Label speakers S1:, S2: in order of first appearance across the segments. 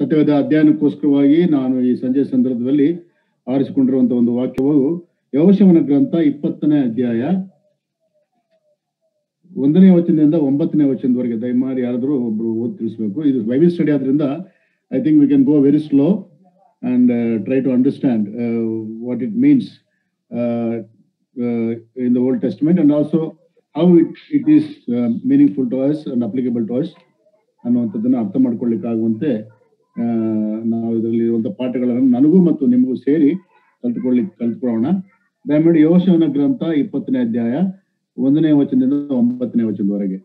S1: ಸತ್ಯವೇದ ಅಧ್ಯಯನಕ್ಕೋಸ್ಕರವಾಗಿ ನಾನು ಈ ಸಂಜೆ ಸಂದರ್ಭದಲ್ಲಿ ಆರಿಸಿಕೊಂಡಿರುವಂತಹ ಒಂದು ವಾಕ್ಯವು ಯೋಶವನ ಗ್ರಂಥ ಇಪ್ಪತ್ತನೇ ಅಧ್ಯಾಯ ಒಂದನೇ ವಚನದಿಂದ ಒಂಬತ್ತನೇ ವಚನದವರೆಗೆ ದಯಮಾಡಿ ಯಾರಾದರೂ ಒಬ್ರು ಓದಿ ತಿಳಿಸ್ಬೇಕು ಇದು ಬೈಬಲ್ ಸ್ಟಡಿ ಆದ್ರಿಂದ I think we can go very slow and try to understand what it means in the Old Testament and also how it it is meaningful to us and applicable to us ಅನ್ನುವಂಥದ್ದನ್ನು ಅರ್ಥ ಮಾಡ್ಕೊಳ್ಳಿಕ್ಕಾಗುವಂತೆ ಆ, ನಾವು ಇದರಲ್ಲಿ ಇರುವಂತಹ ಪಾಠಗಳನ್ನು ನನಗೂ ಮತ್ತು ನಿಮಗೂ ಸೇರಿ ಕಲ್ತ್ಕೊಳ್ಳಿಕ್ ಕಲ್ತ್ಕೊಳ್ಳೋಣ ದಯಮಾಡಿ ಯೋಶವನ ಗ್ರಂಥ ಇಪ್ಪತ್ತನೇ ಅಧ್ಯಾಯ ಒಂದನೇ ವಚನದಿಂದ ಒಂಬತ್ತನೇ ವಚನದವರೆಗೆ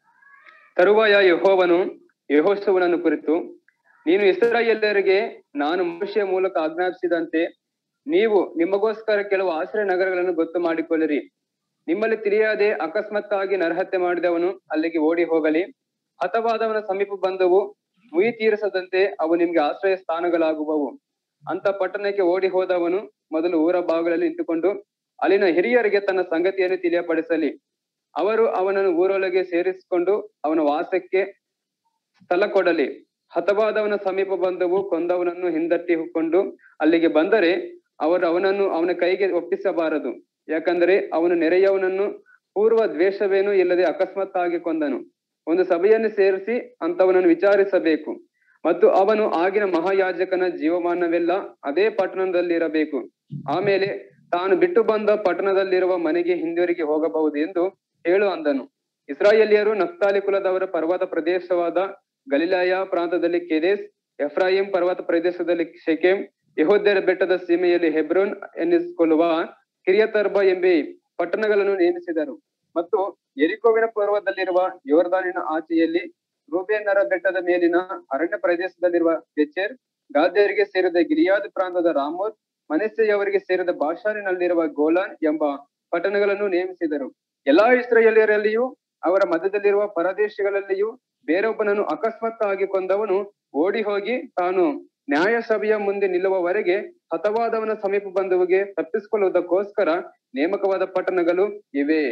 S2: ತರುವಾಯ ಯೆಹೋವನು ಯೆಹೋಶುವನನ್ನು ಕುರಿತು ನೀನು ಇಸ್ರಾಯೇಲರಿಗೆ ನಾನು ಮನುಷ್ಯ ಮೂಲಕ ಆಜ್ಞಾಪಿಸಿದಂತೆ ನೀವು ನಿಮಗೋಸ್ಕರ ಕೆಲವು ಆಶ್ರಯ ನಗರಗಳನ್ನು ಗೊತ್ತು ಮಾಡಿಕೊಳ್ಳಿರಿ ನಿಮ್ಮಲ್ಲಿ ತಿಳಿಯದೆ ಅಕಸ್ಮಾತ್ತಾಗಿ ನರಹತ್ಯೆ ಮಾಡಿದವನು ಅಲ್ಲಿಗೆ ಓಡಿ ಹೋಗಲಿ ಹತವಾದವನ ಸಮೀಪ ಬಂದವು ಮುಯಿ ತೀರಿಸದಂತೆ ಅವು ನಿಮ್ಗೆ ಆಶ್ರಯ ಸ್ಥಾನಗಳಾಗುವವು ಅಂತ ಪಟ್ಟಣಕ್ಕೆ ಓಡಿ ಹೋದವನು ಮೊದಲು ಊರ ಬಾಗಿಲಲ್ಲಿ ನಿಂತುಕೊಂಡು ಅಲ್ಲಿನ ಹಿರಿಯರಿಗೆ ತನ್ನ ಸಂಗತಿಯನ್ನು ತಿಳಿಯಪಡಿಸಲಿ ಅವರು ಅವನನ್ನು ಊರೊಳಗೆ ಸೇರಿಸಿಕೊಂಡು ಅವನ ವಾಸಕ್ಕೆ ಸ್ಥಳ ಕೊಡಲಿ ಹತವಾದವನ ಸಮೀಪ ಬಂದವು ಕೊಂದವನನ್ನು ಹಿಂದಟ್ಟಿ ಹುಕ್ಕೊಂಡು ಅಲ್ಲಿಗೆ ಬಂದರೆ ಅವರು ಅವನನ್ನು ಅವನ ಕೈಗೆ ಒಪ್ಪಿಸಬಾರದು ಯಾಕಂದರೆ ಅವನು ನೆರೆಯವನನ್ನು ಪೂರ್ವ ದ್ವೇಷವೇನೂ ಇಲ್ಲದೆ ಅಕಸ್ಮಾತ್ತಾಗಿ ಕೊಂದನು ಒಂದು ಸಭೆಯನ್ನು ಸೇರಿಸಿ ಅಂತವನನ್ನು ವಿಚಾರಿಸಬೇಕು ಮತ್ತು ಅವನು ಆಗಿನ ಮಹಾಯಾಜಕನ ಜೀವಮಾನವೆಲ್ಲ ಅದೇ ಪಟ್ಟಣದಲ್ಲಿರಬೇಕು ಆಮೇಲೆ ತಾನು ಬಿಟ್ಟು ಬಂದ ಪಟ್ಟಣದಲ್ಲಿರುವ ಮನೆಗೆ ಹಿಂದಿರುಗಿ ಹೋಗಬಹುದು ಎಂದು ಹೇಳು ಅಂದನು ಇಸ್ರಾಯೇಲಿಯರು ನಫ್ತಾಲಿ ಕುಲದವರ ಪರ್ವತ ಪ್ರದೇಶವಾದ ಗಲಿಲಾಯ ಪ್ರಾಂತದಲ್ಲಿ ಕೆದೇಸ್ ಎಫ್ರಾಯಿಂ ಪರ್ವತ ಪ್ರದೇಶದಲ್ಲಿ ಶೆಕೆಂ ಯಹೋದ್ಯರ ಬೆಟ್ಟದ ಸೀಮೆಯಲ್ಲಿ ಹೆಬ್ರೋನ್ ಎನ್ನಿಸಿಕೊಳ್ಳುವ ಕಿರಿಯತರ್ಬ ಎಂಬಿ ಪಟ್ಟಣಗಳನ್ನು ನೇಮಿಸಿದರು ಮತ್ತು ಎರಿಕೋವಿನ ಪರ್ವತದಲ್ಲಿರುವ ಯೋರ್ದಾನಿನ ಆಚೆಯಲ್ಲಿ ರೂಬೇನರ ಬೆಟ್ಟದ ಮೇಲಿನ ಅರಣ್ಯ ಪ್ರದೇಶದಲ್ಲಿರುವ ಬೆಚೆರ್ ಗಾದ್ಯರಿಗೆ ಸೇರಿದ ಗಿರಿಯಾದ್ ಪ್ರಾಂತದ ರಾಮೋತ್ ಮನಸ್ಸೆಯವರಿಗೆ ಸೇರಿದ ಬಾಷಾರಿನಲ್ಲಿರುವ ಗೋಲಾನ್ ಎಂಬ ಪಟ್ಟಣಗಳನ್ನು ನೇಮಿಸಿದರು ಎಲ್ಲಾ ಇಸ್ರಾಯೇಲಿಯರಲ್ಲಿಯೂ ಅವರ ಮಧ್ಯದಲ್ಲಿರುವ ಪರದೇಶಗಳಲ್ಲಿಯೂ ಬೇರೊಬ್ಬನನ್ನು ಅಕಸ್ಮಾತ್ತಾಗಿ ಕೊಂದವನು ಓಡಿ ಹೋಗಿ ತಾನು ನ್ಯಾಯ ಸಭೆಯ ಮುಂದೆ ನಿಲ್ಲುವವರೆಗೆ ಹತವಾದವನ ಸಮೀಪ ಬಂದವಗೆ ತಪ್ಪಿಸಿಕೊಳ್ಳುವುದಕ್ಕೋಸ್ಕರ ನೇಮಕವಾದ ಪಟ್ಟಣಗಳು ಇವೆ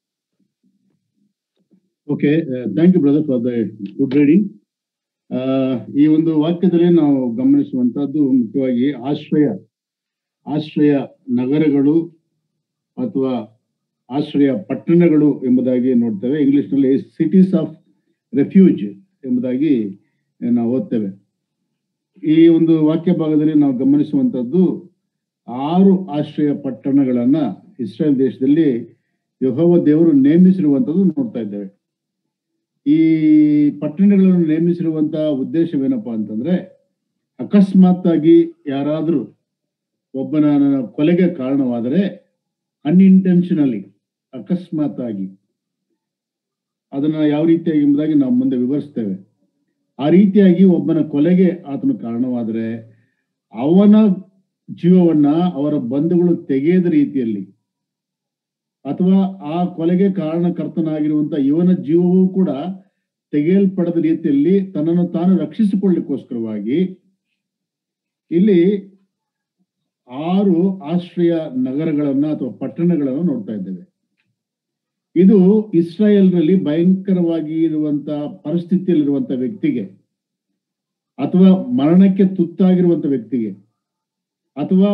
S1: okay thank you brother for the good reading ಈ ಒಂದು ವಾಕ್ಯದಲ್ಲಿ ನಾವು ಗಮನಿಸುವಂತಹದ್ದು ಮುಖ್ಯವಾಗಿ ಆಶ್ರಯ ಆಶ್ರಯ ನಗರಗಳು ಅಥವಾ ಆಶ್ರಯ ಪಟ್ಟಣಗಳು ಎಂಬುದಾಗಿ ನೋಡ್ತೇವೆ ಇಂಗ್ಲಿಷ್ನಲ್ಲಿ ಸಿಟೀಸ್ ಆಫ್ ರೆಫ್ಯೂಜ್ ಎಂಬುದಾಗಿ ನಾವು ಓದ್ತೇವೆ ಈ ಒಂದು ವಾಕ್ಯ ಭಾಗದಲ್ಲಿ ನಾವು ಗಮನಿಸುವಂತದ್ದು ಆರು ಆಶ್ರಯ ಪಟ್ಟಣಗಳನ್ನ ಇಸ್ರೇಲ್ ದೇಶದಲ್ಲಿ ಯಹೋವ ದೇವರು ನೇಮಿಸಿರುವಂತದ್ದು ನೋಡ್ತಾ ಇದ್ದೇವೆ ಈ ಪಟ್ಟಣಗಳನ್ನು ನೇಮಿಸಿರುವಂತಹ ಉದ್ದೇಶವೇನಪ್ಪಾ ಅಂತಂದ್ರೆ ಅಕಸ್ಮಾತ್ ಆಗಿ ಯಾರಾದ್ರೂ ಒಬ್ಬನ ಕೊಲೆಗೆ ಕಾರಣವಾದರೆ ಅನ್ಇಂಟೆನ್ಷನಲಿ ಅಕಸ್ಮಾತ್ ಆಗಿ ಅದನ್ನ ಯಾವ ರೀತಿಯಾಗಿ ಎಂಬುದಾಗಿ ನಾವು ಮುಂದೆ ವಿವರಿಸ್ತೇವೆ ಆ ರೀತಿಯಾಗಿ ಒಬ್ಬನ ಕೊಲೆಗೆ ಆತನು ಕಾರಣವಾದರೆ ಅವನ ಜೀವವನ್ನ ಅವರ ಬಂಧುಗಳು ತೆಗೆಯದ ರೀತಿಯಲ್ಲಿ ಅಥವಾ ಆ ಕೊಲೆಗೆ ಕಾರಣಕರ್ತನಾಗಿರುವಂತ ಇವನ ಜೀವವೂ ಕೂಡ ತೆಗೆಯಲ್ಪಡದ ರೀತಿಯಲ್ಲಿ ತನ್ನನ್ನು ತಾನು ರಕ್ಷಿಸಿಕೊಳ್ಳಿಕ್ಕೋಸ್ಕರವಾಗಿ ಇಲ್ಲಿ ಆರು ಆಶ್ರಯ ನಗರಗಳನ್ನ ಅಥವಾ ಪಟ್ಟಣಗಳನ್ನು ನೋಡ್ತಾ ಇದ್ದೇವೆ ಇದು ಇಸ್ರಾಯೇಲ್ನಲ್ಲಿ ಭಯಂಕರವಾಗಿ ಇರುವಂತ ಪರಿಸ್ಥಿತಿಯಲ್ಲಿರುವಂತ ವ್ಯಕ್ತಿಗೆ ಅಥವಾ ಮರಣಕ್ಕೆ ತುತ್ತಾಗಿರುವಂತ ವ್ಯಕ್ತಿಗೆ ಅಥವಾ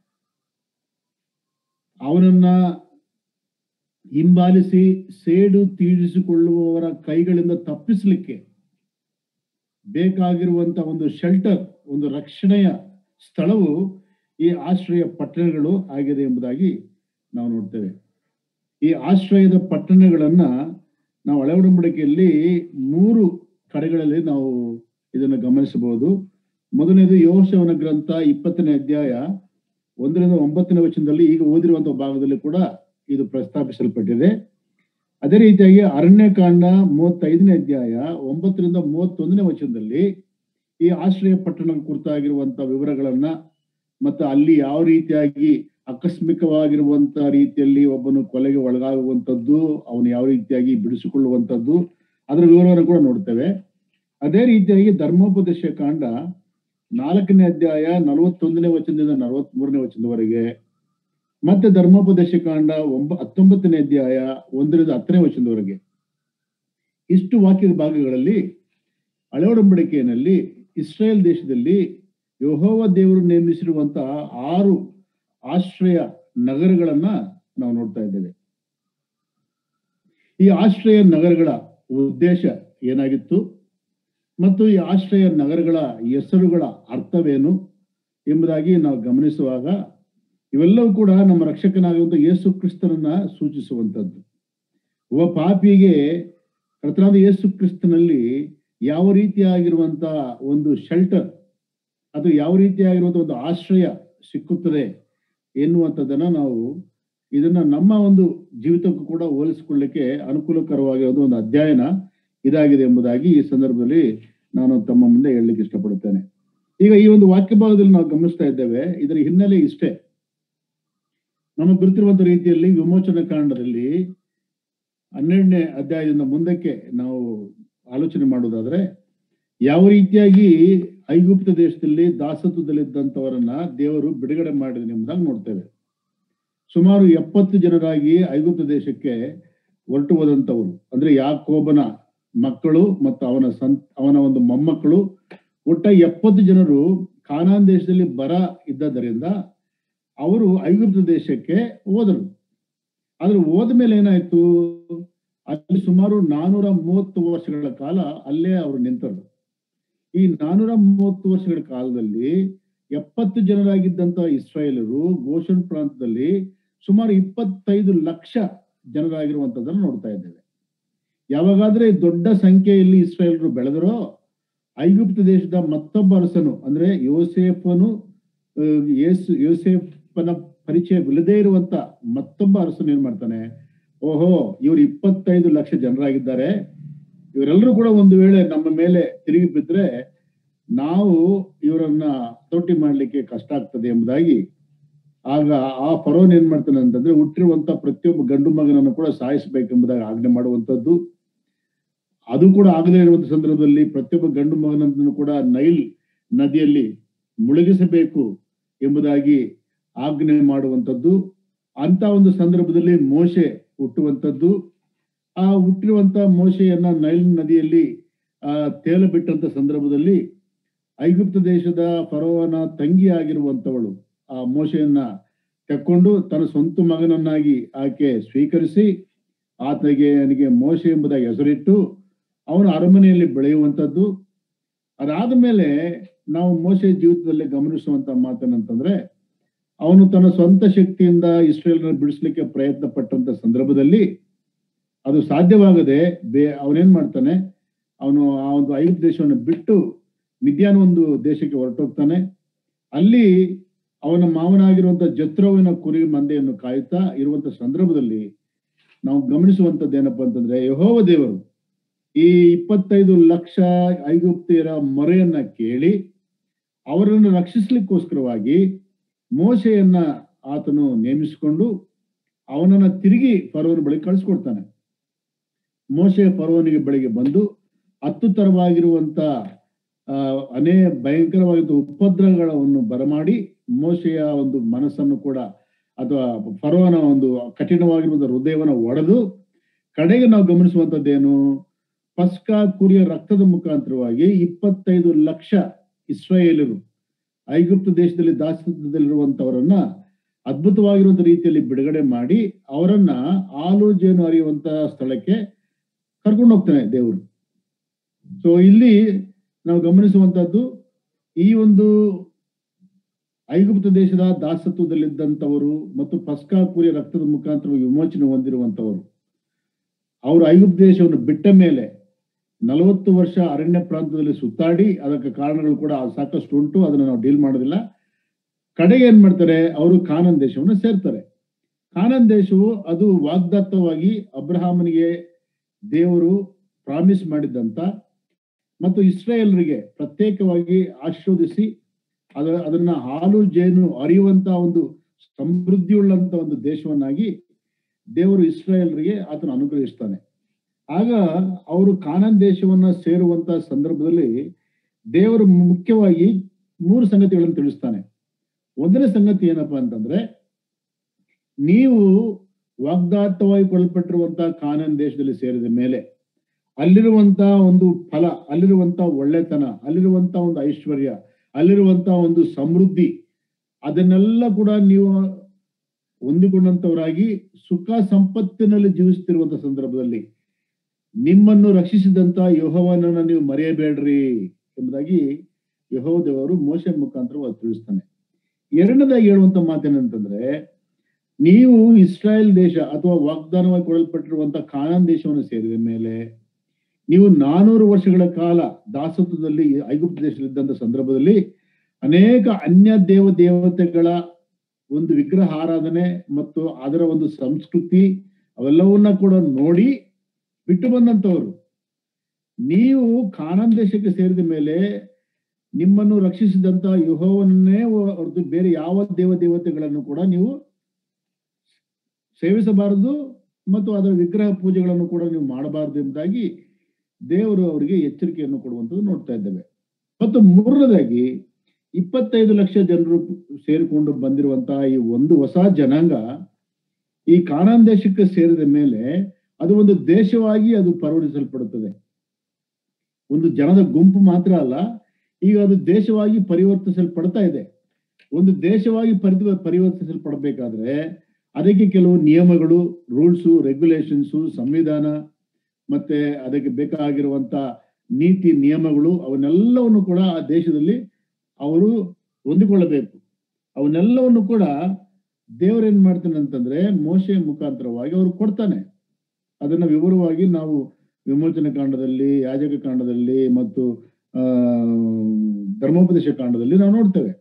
S1: ಅವನನ್ನ ಹಿಂಬಾಲಿಸಿ ಸೇಡು ತೀರಿಸಿಕೊಳ್ಳುವವರ ಕೈಗಳಿಂದ ತಪ್ಪಿಸಲಿಕ್ಕೆ ಬೇಕಾಗಿರುವಂತ ಒಂದು ಶೆಲ್ಟರ್ ಒಂದು ರಕ್ಷಣೆಯ ಸ್ಥಳವು ಈ ಆಶ್ರಯ ಪಟ್ಟಣಗಳು ಆಗಿದೆ ಎಂಬುದಾಗಿ ನಾವು ನೋಡ್ತೇವೆ ಈ ಆಶ್ರಯದ ಪಟ್ಟಣಗಳನ್ನ ನಾವು ಹಳೆ ಒಡಂಬಡಿಕೆಯಲ್ಲಿ ಮೂರು ಕಡೆಗಳಲ್ಲಿ ನಾವು ಇದನ್ನು ಗಮನಿಸಬಹುದು ಮೊದಲನೇದು ಯೋಶವನ ಗ್ರಂಥ ಇಪ್ಪತ್ತನೇ ಅಧ್ಯಾಯ ಒಂದರಿಂದ ಒಂಬತ್ತನೇ ವಚನದಲ್ಲಿ ಈಗ ಓದಿರುವಂತಹ ಭಾಗದಲ್ಲಿ ಕೂಡ ಇದು ಪ್ರಸ್ತಾಪಿಸಲ್ಪಟ್ಟಿದೆ ಅದೇ ರೀತಿಯಾಗಿ ಅರಣ್ಯಕಾಂಡ ಮೂವತ್ತೈದನೇ ಅಧ್ಯಾಯ ಒಂಬತ್ತರಿಂದ ಮೂವತ್ತೊಂದನೇ ವಚನದಲ್ಲಿ ಈ ಆಶ್ರಯ ಪಟ್ಟಣ ಕುರಿತಾಗಿರುವಂತಹ ವಿವರಗಳನ್ನ ಮತ್ತು ಅಲ್ಲಿ ಯಾವ ರೀತಿಯಾಗಿ ಆಕಸ್ಮಿಕವಾಗಿರುವಂತ ರೀತಿಯಲ್ಲಿ ಒಬ್ಬನು ಕೊಲೆಗೆ ಒಳಗಾಗುವಂಥದ್ದು ಅವನು ಯಾವ ರೀತಿಯಾಗಿ ಬಿಡಿಸಿಕೊಳ್ಳುವಂಥದ್ದು ಅದರ ವಿವರವನ್ನು ಕೂಡ ನೋಡ್ತೇವೆ ಅದೇ ರೀತಿಯಾಗಿ ಧರ್ಮೋಪದೇಶ ಕಾಂಡ ನಾಲ್ಕನೇ ಅಧ್ಯಾಯ ನಲವತ್ತೊಂದನೇ ವಚನದಿಂದ ನಲವತ್ತ್ ಮೂರನೇ ವಚನದವರೆಗೆ ಮತ್ತೆ ಧರ್ಮೋಪದೇಶ ಕಾಂಡ ಒಂಬ ಹತ್ತೊಂಬತ್ತನೇ ಅಧ್ಯಾಯ ಒಂದರಿಂದ ಹತ್ತನೇ ವಚನದವರೆಗೆ ಇಷ್ಟು ವಾಕ್ಯದ ಭಾಗಗಳಲ್ಲಿ ಹಳೆ ಒಡಂಬಡಿಕೆಯಲ್ಲಿ ಇಸ್ರೇಲ್ ದೇಶದಲ್ಲಿ ಯಹೋವ ದೇವರು ನೇಮಿಸಿರುವಂತಹ ಆರು ಆಶ್ರಯ ನಗರಗಳನ್ನ ನಾವು ನೋಡ್ತಾ ಇದ್ದೇವೆ ಈ ಆಶ್ರಯ ನಗರಗಳ ಉದ್ದೇಶ ಏನಾಗಿತ್ತು ಮತ್ತು ಈ ಆಶ್ರಯ ನಗರಗಳ ಹೆಸರುಗಳ ಅರ್ಥವೇನು ಎಂಬುದಾಗಿ ನಾವು ಗಮನಿಸುವಾಗ ಇವೆಲ್ಲವೂ ಕೂಡ ನಮ್ಮ ರಕ್ಷಕನಾಗಿರುವಂಥ ಯೇಸು ಕ್ರಿಸ್ತನನ್ನ ಸೂಚಿಸುವಂಥದ್ದು ಒಬ್ಬ ಪಾಪಿಗೆ ಕರ್ತನಾದ ಯೇಸು ಕ್ರಿಸ್ತನಲ್ಲಿ ಯಾವ ರೀತಿಯಾಗಿರುವಂತ ಒಂದು ಶೆಲ್ಟರ್ ಅದು ಯಾವ ರೀತಿಯಾಗಿರುವಂತ ಒಂದು ಆಶ್ರಯ ಸಿಕ್ಕುತ್ತದೆ ಎನ್ನುವಂಥದ್ದನ್ನ ನಾವು ಇದನ್ನ ನಮ್ಮ ಒಂದು ಜೀವಿತಕ್ಕೂ ಕೂಡ ಹೋಲಿಸಿಕೊಳ್ಳಿಕ್ಕೆ ಅನುಕೂಲಕರವಾಗಿರೋದು ಒಂದು ಅಧ್ಯಯನ ಇದಾಗಿದೆ ಎಂಬುದಾಗಿ ಈ ಸಂದರ್ಭದಲ್ಲಿ ನಾನು ತಮ್ಮ ಮುಂದೆ ಹೇಳಲಿಕ್ಕೆ ಇಷ್ಟಪಡುತ್ತೇನೆ ಈಗ ಈ ಒಂದು ವಾಕ್ಯ ಭಾಗದಲ್ಲಿ ನಾವು ಗಮನಿಸ್ತಾ ಇದ್ದೇವೆ ಇದರ ಹಿನ್ನೆಲೆ ಇಷ್ಟೇ ನಮಗೆ ಗೊತ್ತಿರುವಂತ ರೀತಿಯಲ್ಲಿ ವಿಮೋಚನಾ ಕಾಂಡದಲ್ಲಿ ಹನ್ನೆರಡನೇ ಅಧ್ಯಾಯದಿಂದ ಮುಂದಕ್ಕೆ ನಾವು ಆಲೋಚನೆ ಮಾಡುವುದಾದ್ರೆ ಯಾವ ರೀತಿಯಾಗಿ ಐಗುಪ್ತ ದೇಶದಲ್ಲಿ ದಾಸತ್ವದಲ್ಲಿದ್ದಂಥವರನ್ನ ದೇವರು ಬಿಡುಗಡೆ ಮಾಡಿದ ಎಂಬುದಾಗಿ ನೋಡ್ತೇವೆ ಸುಮಾರು ಎಪ್ಪತ್ತು ಜನರಾಗಿ ಐಗುಪ್ತ ದೇಶಕ್ಕೆ ಹೊರಟು ಹೋದಂಥವರು ಅಂದ್ರೆ ಯಾಕೋಬನ ಮಕ್ಕಳು ಮತ್ತು ಅವನ ಸಂತ ಅವನ ಒಂದು ಮೊಮ್ಮಕ್ಕಳು ಒಟ್ಟ ಎಪ್ಪತ್ತು ಜನರು ಕಾನಾನ್ ದೇಶದಲ್ಲಿ ಬರ ಇದ್ದದರಿಂದ ಅವರು ಐಗುಪ್ತ ದೇಶಕ್ಕೆ ಹೋದರು ಆದ್ರೆ ಹೋದ ಮೇಲೆ ಏನಾಯ್ತು ಅಲ್ಲಿ ಸುಮಾರು ನಾನೂರ ಮೂವತ್ತು ವರ್ಷಗಳ ಕಾಲ ಅಲ್ಲೇ ಅವರು ನಿಂತರು ಈ ನಾನೂರ ಮೂವತ್ತು ವರ್ಷಗಳ ಕಾಲದಲ್ಲಿ ಎಪ್ಪತ್ತು ಜನರಾಗಿದ್ದಂತ ಇಸ್ರಾಯೇಲರು ಗೋಷನ್ ಪ್ರಾಂತದಲ್ಲಿ ಸುಮಾರು ಇಪ್ಪತ್ತೈದು ಲಕ್ಷ ಜನರಾಗಿರುವಂತದನ್ನು ನೋಡ್ತಾ ಇದ್ದೇವೆ ಯಾವಾಗಾದ್ರೆ ದೊಡ್ಡ ಸಂಖ್ಯೆಯಲ್ಲಿ ಇಸ್ರಾಯೇಲರು ಬೆಳೆದರೋ ಐಗುಪ್ತ ದೇಶದ ಮತ್ತೊಬ್ಬ ಅರಸನು ಅಂದ್ರೆ ಯೋಸೇಫನು ಆ, ಯೇಸು ಯೋಸೇಫನ ಪರಿಚಯವಿಲ್ಲದೆ ಇರುವಂತ ಮತ್ತೊಬ್ಬ ಅರಸನು ಏನ್ ಮಾಡ್ತಾನೆ ಓಹೋ ಇವರು ಇಪ್ಪತ್ತೈದು ಲಕ್ಷ ಜನರಾಗಿದ್ದಾರೆ ಇವರೆಲ್ಲರೂ ಕೂಡ ಒಂದು ವೇಳೆ ನಮ್ಮ ಮೇಲೆ ತಿರುಗಿ ಬಿದ್ರೆ ನಾವು ಇವರನ್ನ ತೊಟ್ಟಿ ಮಾಡ್ಲಿಕ್ಕೆ ಕಷ್ಟ ಆಗ್ತದೆ ಎಂಬುದಾಗಿ ಆಗ ಆ ಫರೋನ್ ಏನ್ ಮಾಡ್ತಾನೆ ಅಂತಂದ್ರೆ ಹುಟ್ಟಿರುವಂತ ಪ್ರತಿಯೊಬ್ಬ ಗಂಡು ಮಗನನ್ನು ಕೂಡ ಸಾಯಿಸಬೇಕೆಂಬುದಾಗಿ ಆಜ್ಞೆ ಮಾಡುವಂತದ್ದು ಅದು ಕೂಡ ಆಗದೇ ಇರುವಂತ ಸಂದರ್ಭದಲ್ಲಿ ಪ್ರತಿಯೊಬ್ಬ ಗಂಡು ಮಗನನ್ನು ಕೂಡ ನೈಲ್ ನದಿಯಲ್ಲಿ ಮುಳುಗಿಸಬೇಕು ಎಂಬುದಾಗಿ ಆಜ್ಞೆ ಮಾಡುವಂತದ್ದು ಅಂತ ಒಂದು ಸಂದರ್ಭದಲ್ಲಿ ಮೋಶೆ ಹುಟ್ಟುವಂತದ್ದು ಆ ಹುಟ್ಟಿರುವಂತ ಮೋಶೆಯನ್ನ ನೈಲ್ ನದಿಯಲ್ಲಿ ಆ ತೇಲ ಬಿಟ್ಟಂತ ಸಂದರ್ಭದಲ್ಲಿ ಐಗುಪ್ತ ದೇಶದ ಫರೋವನ ತಂಗಿ ಆಗಿರುವಂತವಳು ಆ ಮೋಶೆಯನ್ನ ತೆಕ್ಕೊಂಡು ತನ್ನ ಸ್ವಂತ ಮಗನನ್ನಾಗಿ ಆಕೆ ಸ್ವೀಕರಿಸಿ ಆತನಿಗೆ ನನಗೆ ಮೋಶೆ ಎಂಬುದಾಗಿ ಹೆಸರಿಟ್ಟು ಅವನ ಅರಮನೆಯಲ್ಲಿ ಬೆಳೆಯುವಂಥದ್ದು ಅದಾದ ಮೇಲೆ ನಾವು ಮೋಶೆ ಜೀವಿತದಲ್ಲಿ ಗಮನಿಸುವಂತ ಮಾತೇನಂತಂದ್ರೆ ಅವನು ತನ್ನ ಸ್ವಂತ ಶಕ್ತಿಯಿಂದ ಇಸ್ರೇಲ್ನ ಬಿಡಿಸ್ಲಿಕ್ಕೆ ಪ್ರಯತ್ನ ಪಟ್ಟಂತ ಸಂದರ್ಭದಲ್ಲಿ ಅದು ಸಾಧ್ಯವಾಗದೆ ಬೇ ಅವನೇನ್ ಮಾಡ್ತಾನೆ ಅವನು ಆ ಒಂದು ಐದು ದೇಶವನ್ನು ಬಿಟ್ಟು ಮಿದ್ಯಾನ ಒಂದು ದೇಶಕ್ಕೆ ಹೊರಟೋಗ್ತಾನೆ ಅಲ್ಲಿ ಅವನ ಮಾವನಾಗಿರುವಂತ ಜತ್ರೋವಿನ ಕುರಿ ಮಂದೆಯನ್ನು ಕಾಯುತ್ತಾ ಇರುವಂತ ಸಂದರ್ಭದಲ್ಲಿ ನಾವು ಗಮನಿಸುವಂತದ್ದು ಏನಪ್ಪಾ ಅಂತಂದ್ರೆ ಯಹೋವ ದೇವರು ಈ ಇಪ್ಪತ್ತೈದು ಲಕ್ಷ ಐಗುಪ್ತಿಯರ ಮೊರೆಯನ್ನ ಕೇಳಿ ಅವರನ್ನು ರಕ್ಷಿಸ್ಲಿಕ್ಕೋಸ್ಕರವಾಗಿ ಮೋಶೆಯನ್ನ ಆತನು ನೇಮಿಸಿಕೊಂಡು ಅವನನ್ನ ತಿರುಗಿ ಫರೋವನ ಬಳಿ ಕಳಿಸ್ಕೊಡ್ತಾನೆ ಮೋಶೆ ಫರೋವನಿಗೆ ಬಳಿಗೆ ಬಂದು ಹತ್ತು ತರವಾಗಿರುವಂತ ಆ, ಅನೇ ಭಯಂಕರವಾಗಿದ್ದ ಉಪದ್ರವಗಳನ್ನು ಬರಮಾಡಿ ಮೋಶೆಯ ಒಂದು ಮನಸ್ಸನ್ನು ಕೂಡ ಅಥವಾ ಫರೋವನ ಒಂದು ಕಠಿಣವಾಗಿರುವಂತ ಹೃದಯವನ್ನು ಒಡೆದು ಕಡೆಗೆ ನಾವು ಗಮನಿಸುವಂತದ್ದೇನು ಪಸ್ಕಾ ಕುರಿಯ ರಕ್ತದ ಮುಖಾಂತರವಾಗಿ ಇಪ್ಪತ್ತೈದು ಲಕ್ಷ ಇಸ್ರಾಯೇಲರು ಐಗುಪ್ತ ದೇಶದಲ್ಲಿ ದಾಸತ್ವದಲ್ಲಿರುವಂತವರನ್ನ ಅದ್ಭುತವಾಗಿರುವಂತ ರೀತಿಯಲ್ಲಿ ಬಿಡುಗಡೆ ಮಾಡಿ ಅವರನ್ನ ಹಾಲು ಜೇನು ಹರಿಯುವಂತ ಸ್ಥಳಕ್ಕೆ ಕರ್ಕೊಂಡು ಹೋಗ್ತಾನೆ ದೇವರು ಸೊ ಇಲ್ಲಿ ನಾವು ಗಮನಿಸುವಂತದ್ದು ಈ ಒಂದು ಐಗುಪ್ತ ದೇಶದ ದಾಸತ್ವದಲ್ಲಿದ್ದಂಥವರು ಮತ್ತು ಪಸ್ಕಾ ಕುರಿಯ ರಕ್ತದ ಮುಖಾಂತರ ವಿಮೋಚನೆ ಹೊಂದಿರುವಂತವರು ಅವರು ಐಗುಪ್ತ ದೇಶವನ್ನು ಬಿಟ್ಟ ಮೇಲೆ ನಲವತ್ತು ವರ್ಷ ಅರಣ್ಯ ಪ್ರಾಂತದಲ್ಲಿ ಸುತ್ತಾಡಿ ಅದಕ್ಕೆ ಕಾರಣಗಳು ಕೂಡ ಸಾಕಷ್ಟು ಉಂಟು ಅದನ್ನು ನಾವು ಡೀಲ್ ಮಾಡೋದಿಲ್ಲ ಕಡೆಗೆ ಏನ್ ಮಾಡ್ತಾರೆ ಅವರು ಕಾನನ್ ದೇಶವನ್ನು ಸೇರ್ತಾರೆ ಕಾನನ್ ದೇಶವು ಅದು ವಾಗ್ದತ್ತವಾಗಿ ಅಬ್ರಹಾಮನಿಗೆ ದೇವರು ಪ್ರಾಮಿಸ್ ಮಾಡಿದ್ದಂತ ಮತ್ತು ಇಸ್ರಾಯೇಲರಿಗೆ ಪ್ರತ್ಯೇಕವಾಗಿ ಆಶೀರ್ವದಿಸಿ ಅದ ಅದನ್ನ ಹಾಲು ಜೇನು ಅರಿಯುವಂತ ಒಂದು ಸಮೃದ್ಧಿಯುಳ್ಳಂತ ಒಂದು ದೇಶವನ್ನಾಗಿ ದೇವರು ಇಸ್ರಾಯೇಲರಿಗೆ ಆತನ ಅನುಗ್ರಹಿಸ್ತಾನೆ ಆಗ ಅವರು ಕಾನಾನ್ ದೇಶವನ್ನ ಸೇರುವಂತ ಸಂದರ್ಭದಲ್ಲಿ ದೇವರು ಮುಖ್ಯವಾಗಿ ಮೂರು ಸಂಗತಿಗಳನ್ನು ತಿಳಿಸ್ತಾನೆ ಒಂದನೇ ಸಂಗತಿ ಏನಪ್ಪಾ ಅಂತಂದ್ರೆ ನೀವು ವಾಗ್ದಾತವಾಗಿ ಕೊಡಲ್ಪಟ್ಟಿರುವಂತಹ ಕಾನಾನ್ ದೇಶದಲ್ಲಿ ಸೇರಿದ ಮೇಲೆ ಅಲ್ಲಿರುವಂತ ಒಂದು ಫಲ ಅಲ್ಲಿರುವಂತ ಒಳ್ಳೆತನ ಅಲ್ಲಿರುವಂತ ಒಂದು ಐಶ್ವರ್ಯ ಅಲ್ಲಿರುವಂತ ಒಂದು ಸಮೃದ್ಧಿ ಅದನ್ನೆಲ್ಲ ಕೂಡ ನೀವು ಹೊಂದಿಕೊಂಡಂತವರಾಗಿ ಸುಖ ಸಂಪತ್ತಿನಲ್ಲಿ ಜೀವಿಸ್ತಿರುವಂತ ಸಂದರ್ಭದಲ್ಲಿ ನಿಮ್ಮನ್ನು ರಕ್ಷಿಸಿದಂತ ಯಹೋವನನ್ನ ನೀವು ಮರೆಯಬೇಡ್ರಿ ಎಂಬುದಾಗಿ ಯಹೋ ದೇವರು ಮೋಶ ಮುಖಾಂತರ ತಿಳಿಸ್ತಾನೆ ಎರಡನೇದಾಗಿ ಹೇಳುವಂತ ಮಾತೇನಂತಂದ್ರೆ ನೀವು ಇಸ್ರಾಯೇಲ್ ದೇಶ ಅಥವಾ ವಾಗ್ದಾನವಾಗಿ ಕೊಡಲ್ಪಟ್ಟಿರುವಂತ ಕಾನಾನ್ ದೇಶವನ್ನು ಸೇರಿದ ಮೇಲೆ ನೀವು ನಾನೂರು ವರ್ಷಗಳ ಕಾಲ ದಾಸತ್ವದಲ್ಲಿ ಐಗುಪ್ತ ದೇಶದಲ್ಲಿದ್ದಂತ ಸಂದರ್ಭದಲ್ಲಿ ಅನೇಕ ಅನ್ಯ ದೇವ ದೇವತೆಗಳ ಒಂದು ವಿಗ್ರಹ ಆರಾಧನೆ ಮತ್ತು ಅದರ ಒಂದು ಸಂಸ್ಕೃತಿ ಅವೆಲ್ಲವನ್ನ ಕೂಡ ನೋಡಿ ಬಿಟ್ಟು ಬಂದಂತವರು ನೀವು ಕಾನಾನ್ ದೇಶಕ್ಕೆ ಸೇರಿದ ಮೇಲೆ ನಿಮ್ಮನ್ನು ರಕ್ಷಿಸಿದಂತ ಯುಹೋವನ್ನೇ ಹೊರತು ಬೇರೆ ಯಾವ ದೇವ ದೇವತೆಗಳನ್ನು ಕೂಡ ನೀವು ಸೇವಿಸಬಾರದು ಮತ್ತು ಅದರ ವಿಗ್ರಹ ಪೂಜೆಗಳನ್ನು ಕೂಡ ನೀವು ಮಾಡಬಾರದು ಎಂಬುದಾಗಿ ದೇವರು ಅವರಿಗೆ ಎಚ್ಚರಿಕೆಯನ್ನು ಕೊಡುವಂಥದ್ದು ನೋಡ್ತಾ ಇದ್ದೇವೆ ಮತ್ತು ಮೂರನೇದಾಗಿ ಇಪ್ಪತ್ತೈದು ಲಕ್ಷ ಜನರು ಸೇರಿಕೊಂಡು ಬಂದಿರುವಂತಹ ಈ ಒಂದು ಹೊಸ ಜನಾಂಗ ಈ ಕಾನಾನ್ ದೇಶಕ್ಕೆ ಸೇರಿದ ಮೇಲೆ ಅದು ಒಂದು ದೇಶವಾಗಿ ಅದು ಪರಿವರ್ತಿಸಲ್ಪಡುತ್ತದೆ ಒಂದು ಜನದ ಗುಂಪು ಮಾತ್ರ ಅಲ್ಲ ಈಗ ಅದು ದೇಶವಾಗಿ ಪರಿವರ್ತಿಸಲ್ಪಡ್ತಾ ಇದೆ ಒಂದು ದೇಶವಾಗಿ ಪರಿ ಪರಿವರ್ತಿಸಲ್ಪಡಬೇಕಾದ್ರೆ ಅದಕ್ಕೆ ಕೆಲವು ನಿಯಮಗಳು ರೂಲ್ಸು ರೆಗ್ಯುಲೇಷನ್ಸು ಸಂವಿಧಾನ ಮತ್ತೆ ಅದಕ್ಕೆ ಬೇಕಾಗಿರುವಂತ ನೀತಿ ನಿಯಮಗಳು ಅವನ್ನೆಲ್ಲವನ್ನು ಕೂಡ ಆ ದೇಶದಲ್ಲಿ ಅವರು ಹೊಂದಿಕೊಳ್ಳಬೇಕು ಅವನ್ನೆಲ್ಲವನ್ನು ಕೂಡ ದೇವರೇನ್ ಮಾಡ್ತಾನೆ ಅಂತಂದ್ರೆ ಮೋಶೆ ಮುಖಾಂತರವಾಗಿ ಅವ್ರು ಕೊಡ್ತಾನೆ ಅದನ್ನ ವಿವರವಾಗಿ ನಾವು ವಿಮೋಚನೆ ಕಾಂಡದಲ್ಲಿ ಯಾಜಕ ಕಾಂಡದಲ್ಲಿ ಮತ್ತು ಆ ಧರ್ಮೋಪದೇಶ ಕಾಂಡದಲ್ಲಿ ನಾವು ನೋಡ್ತೇವೆ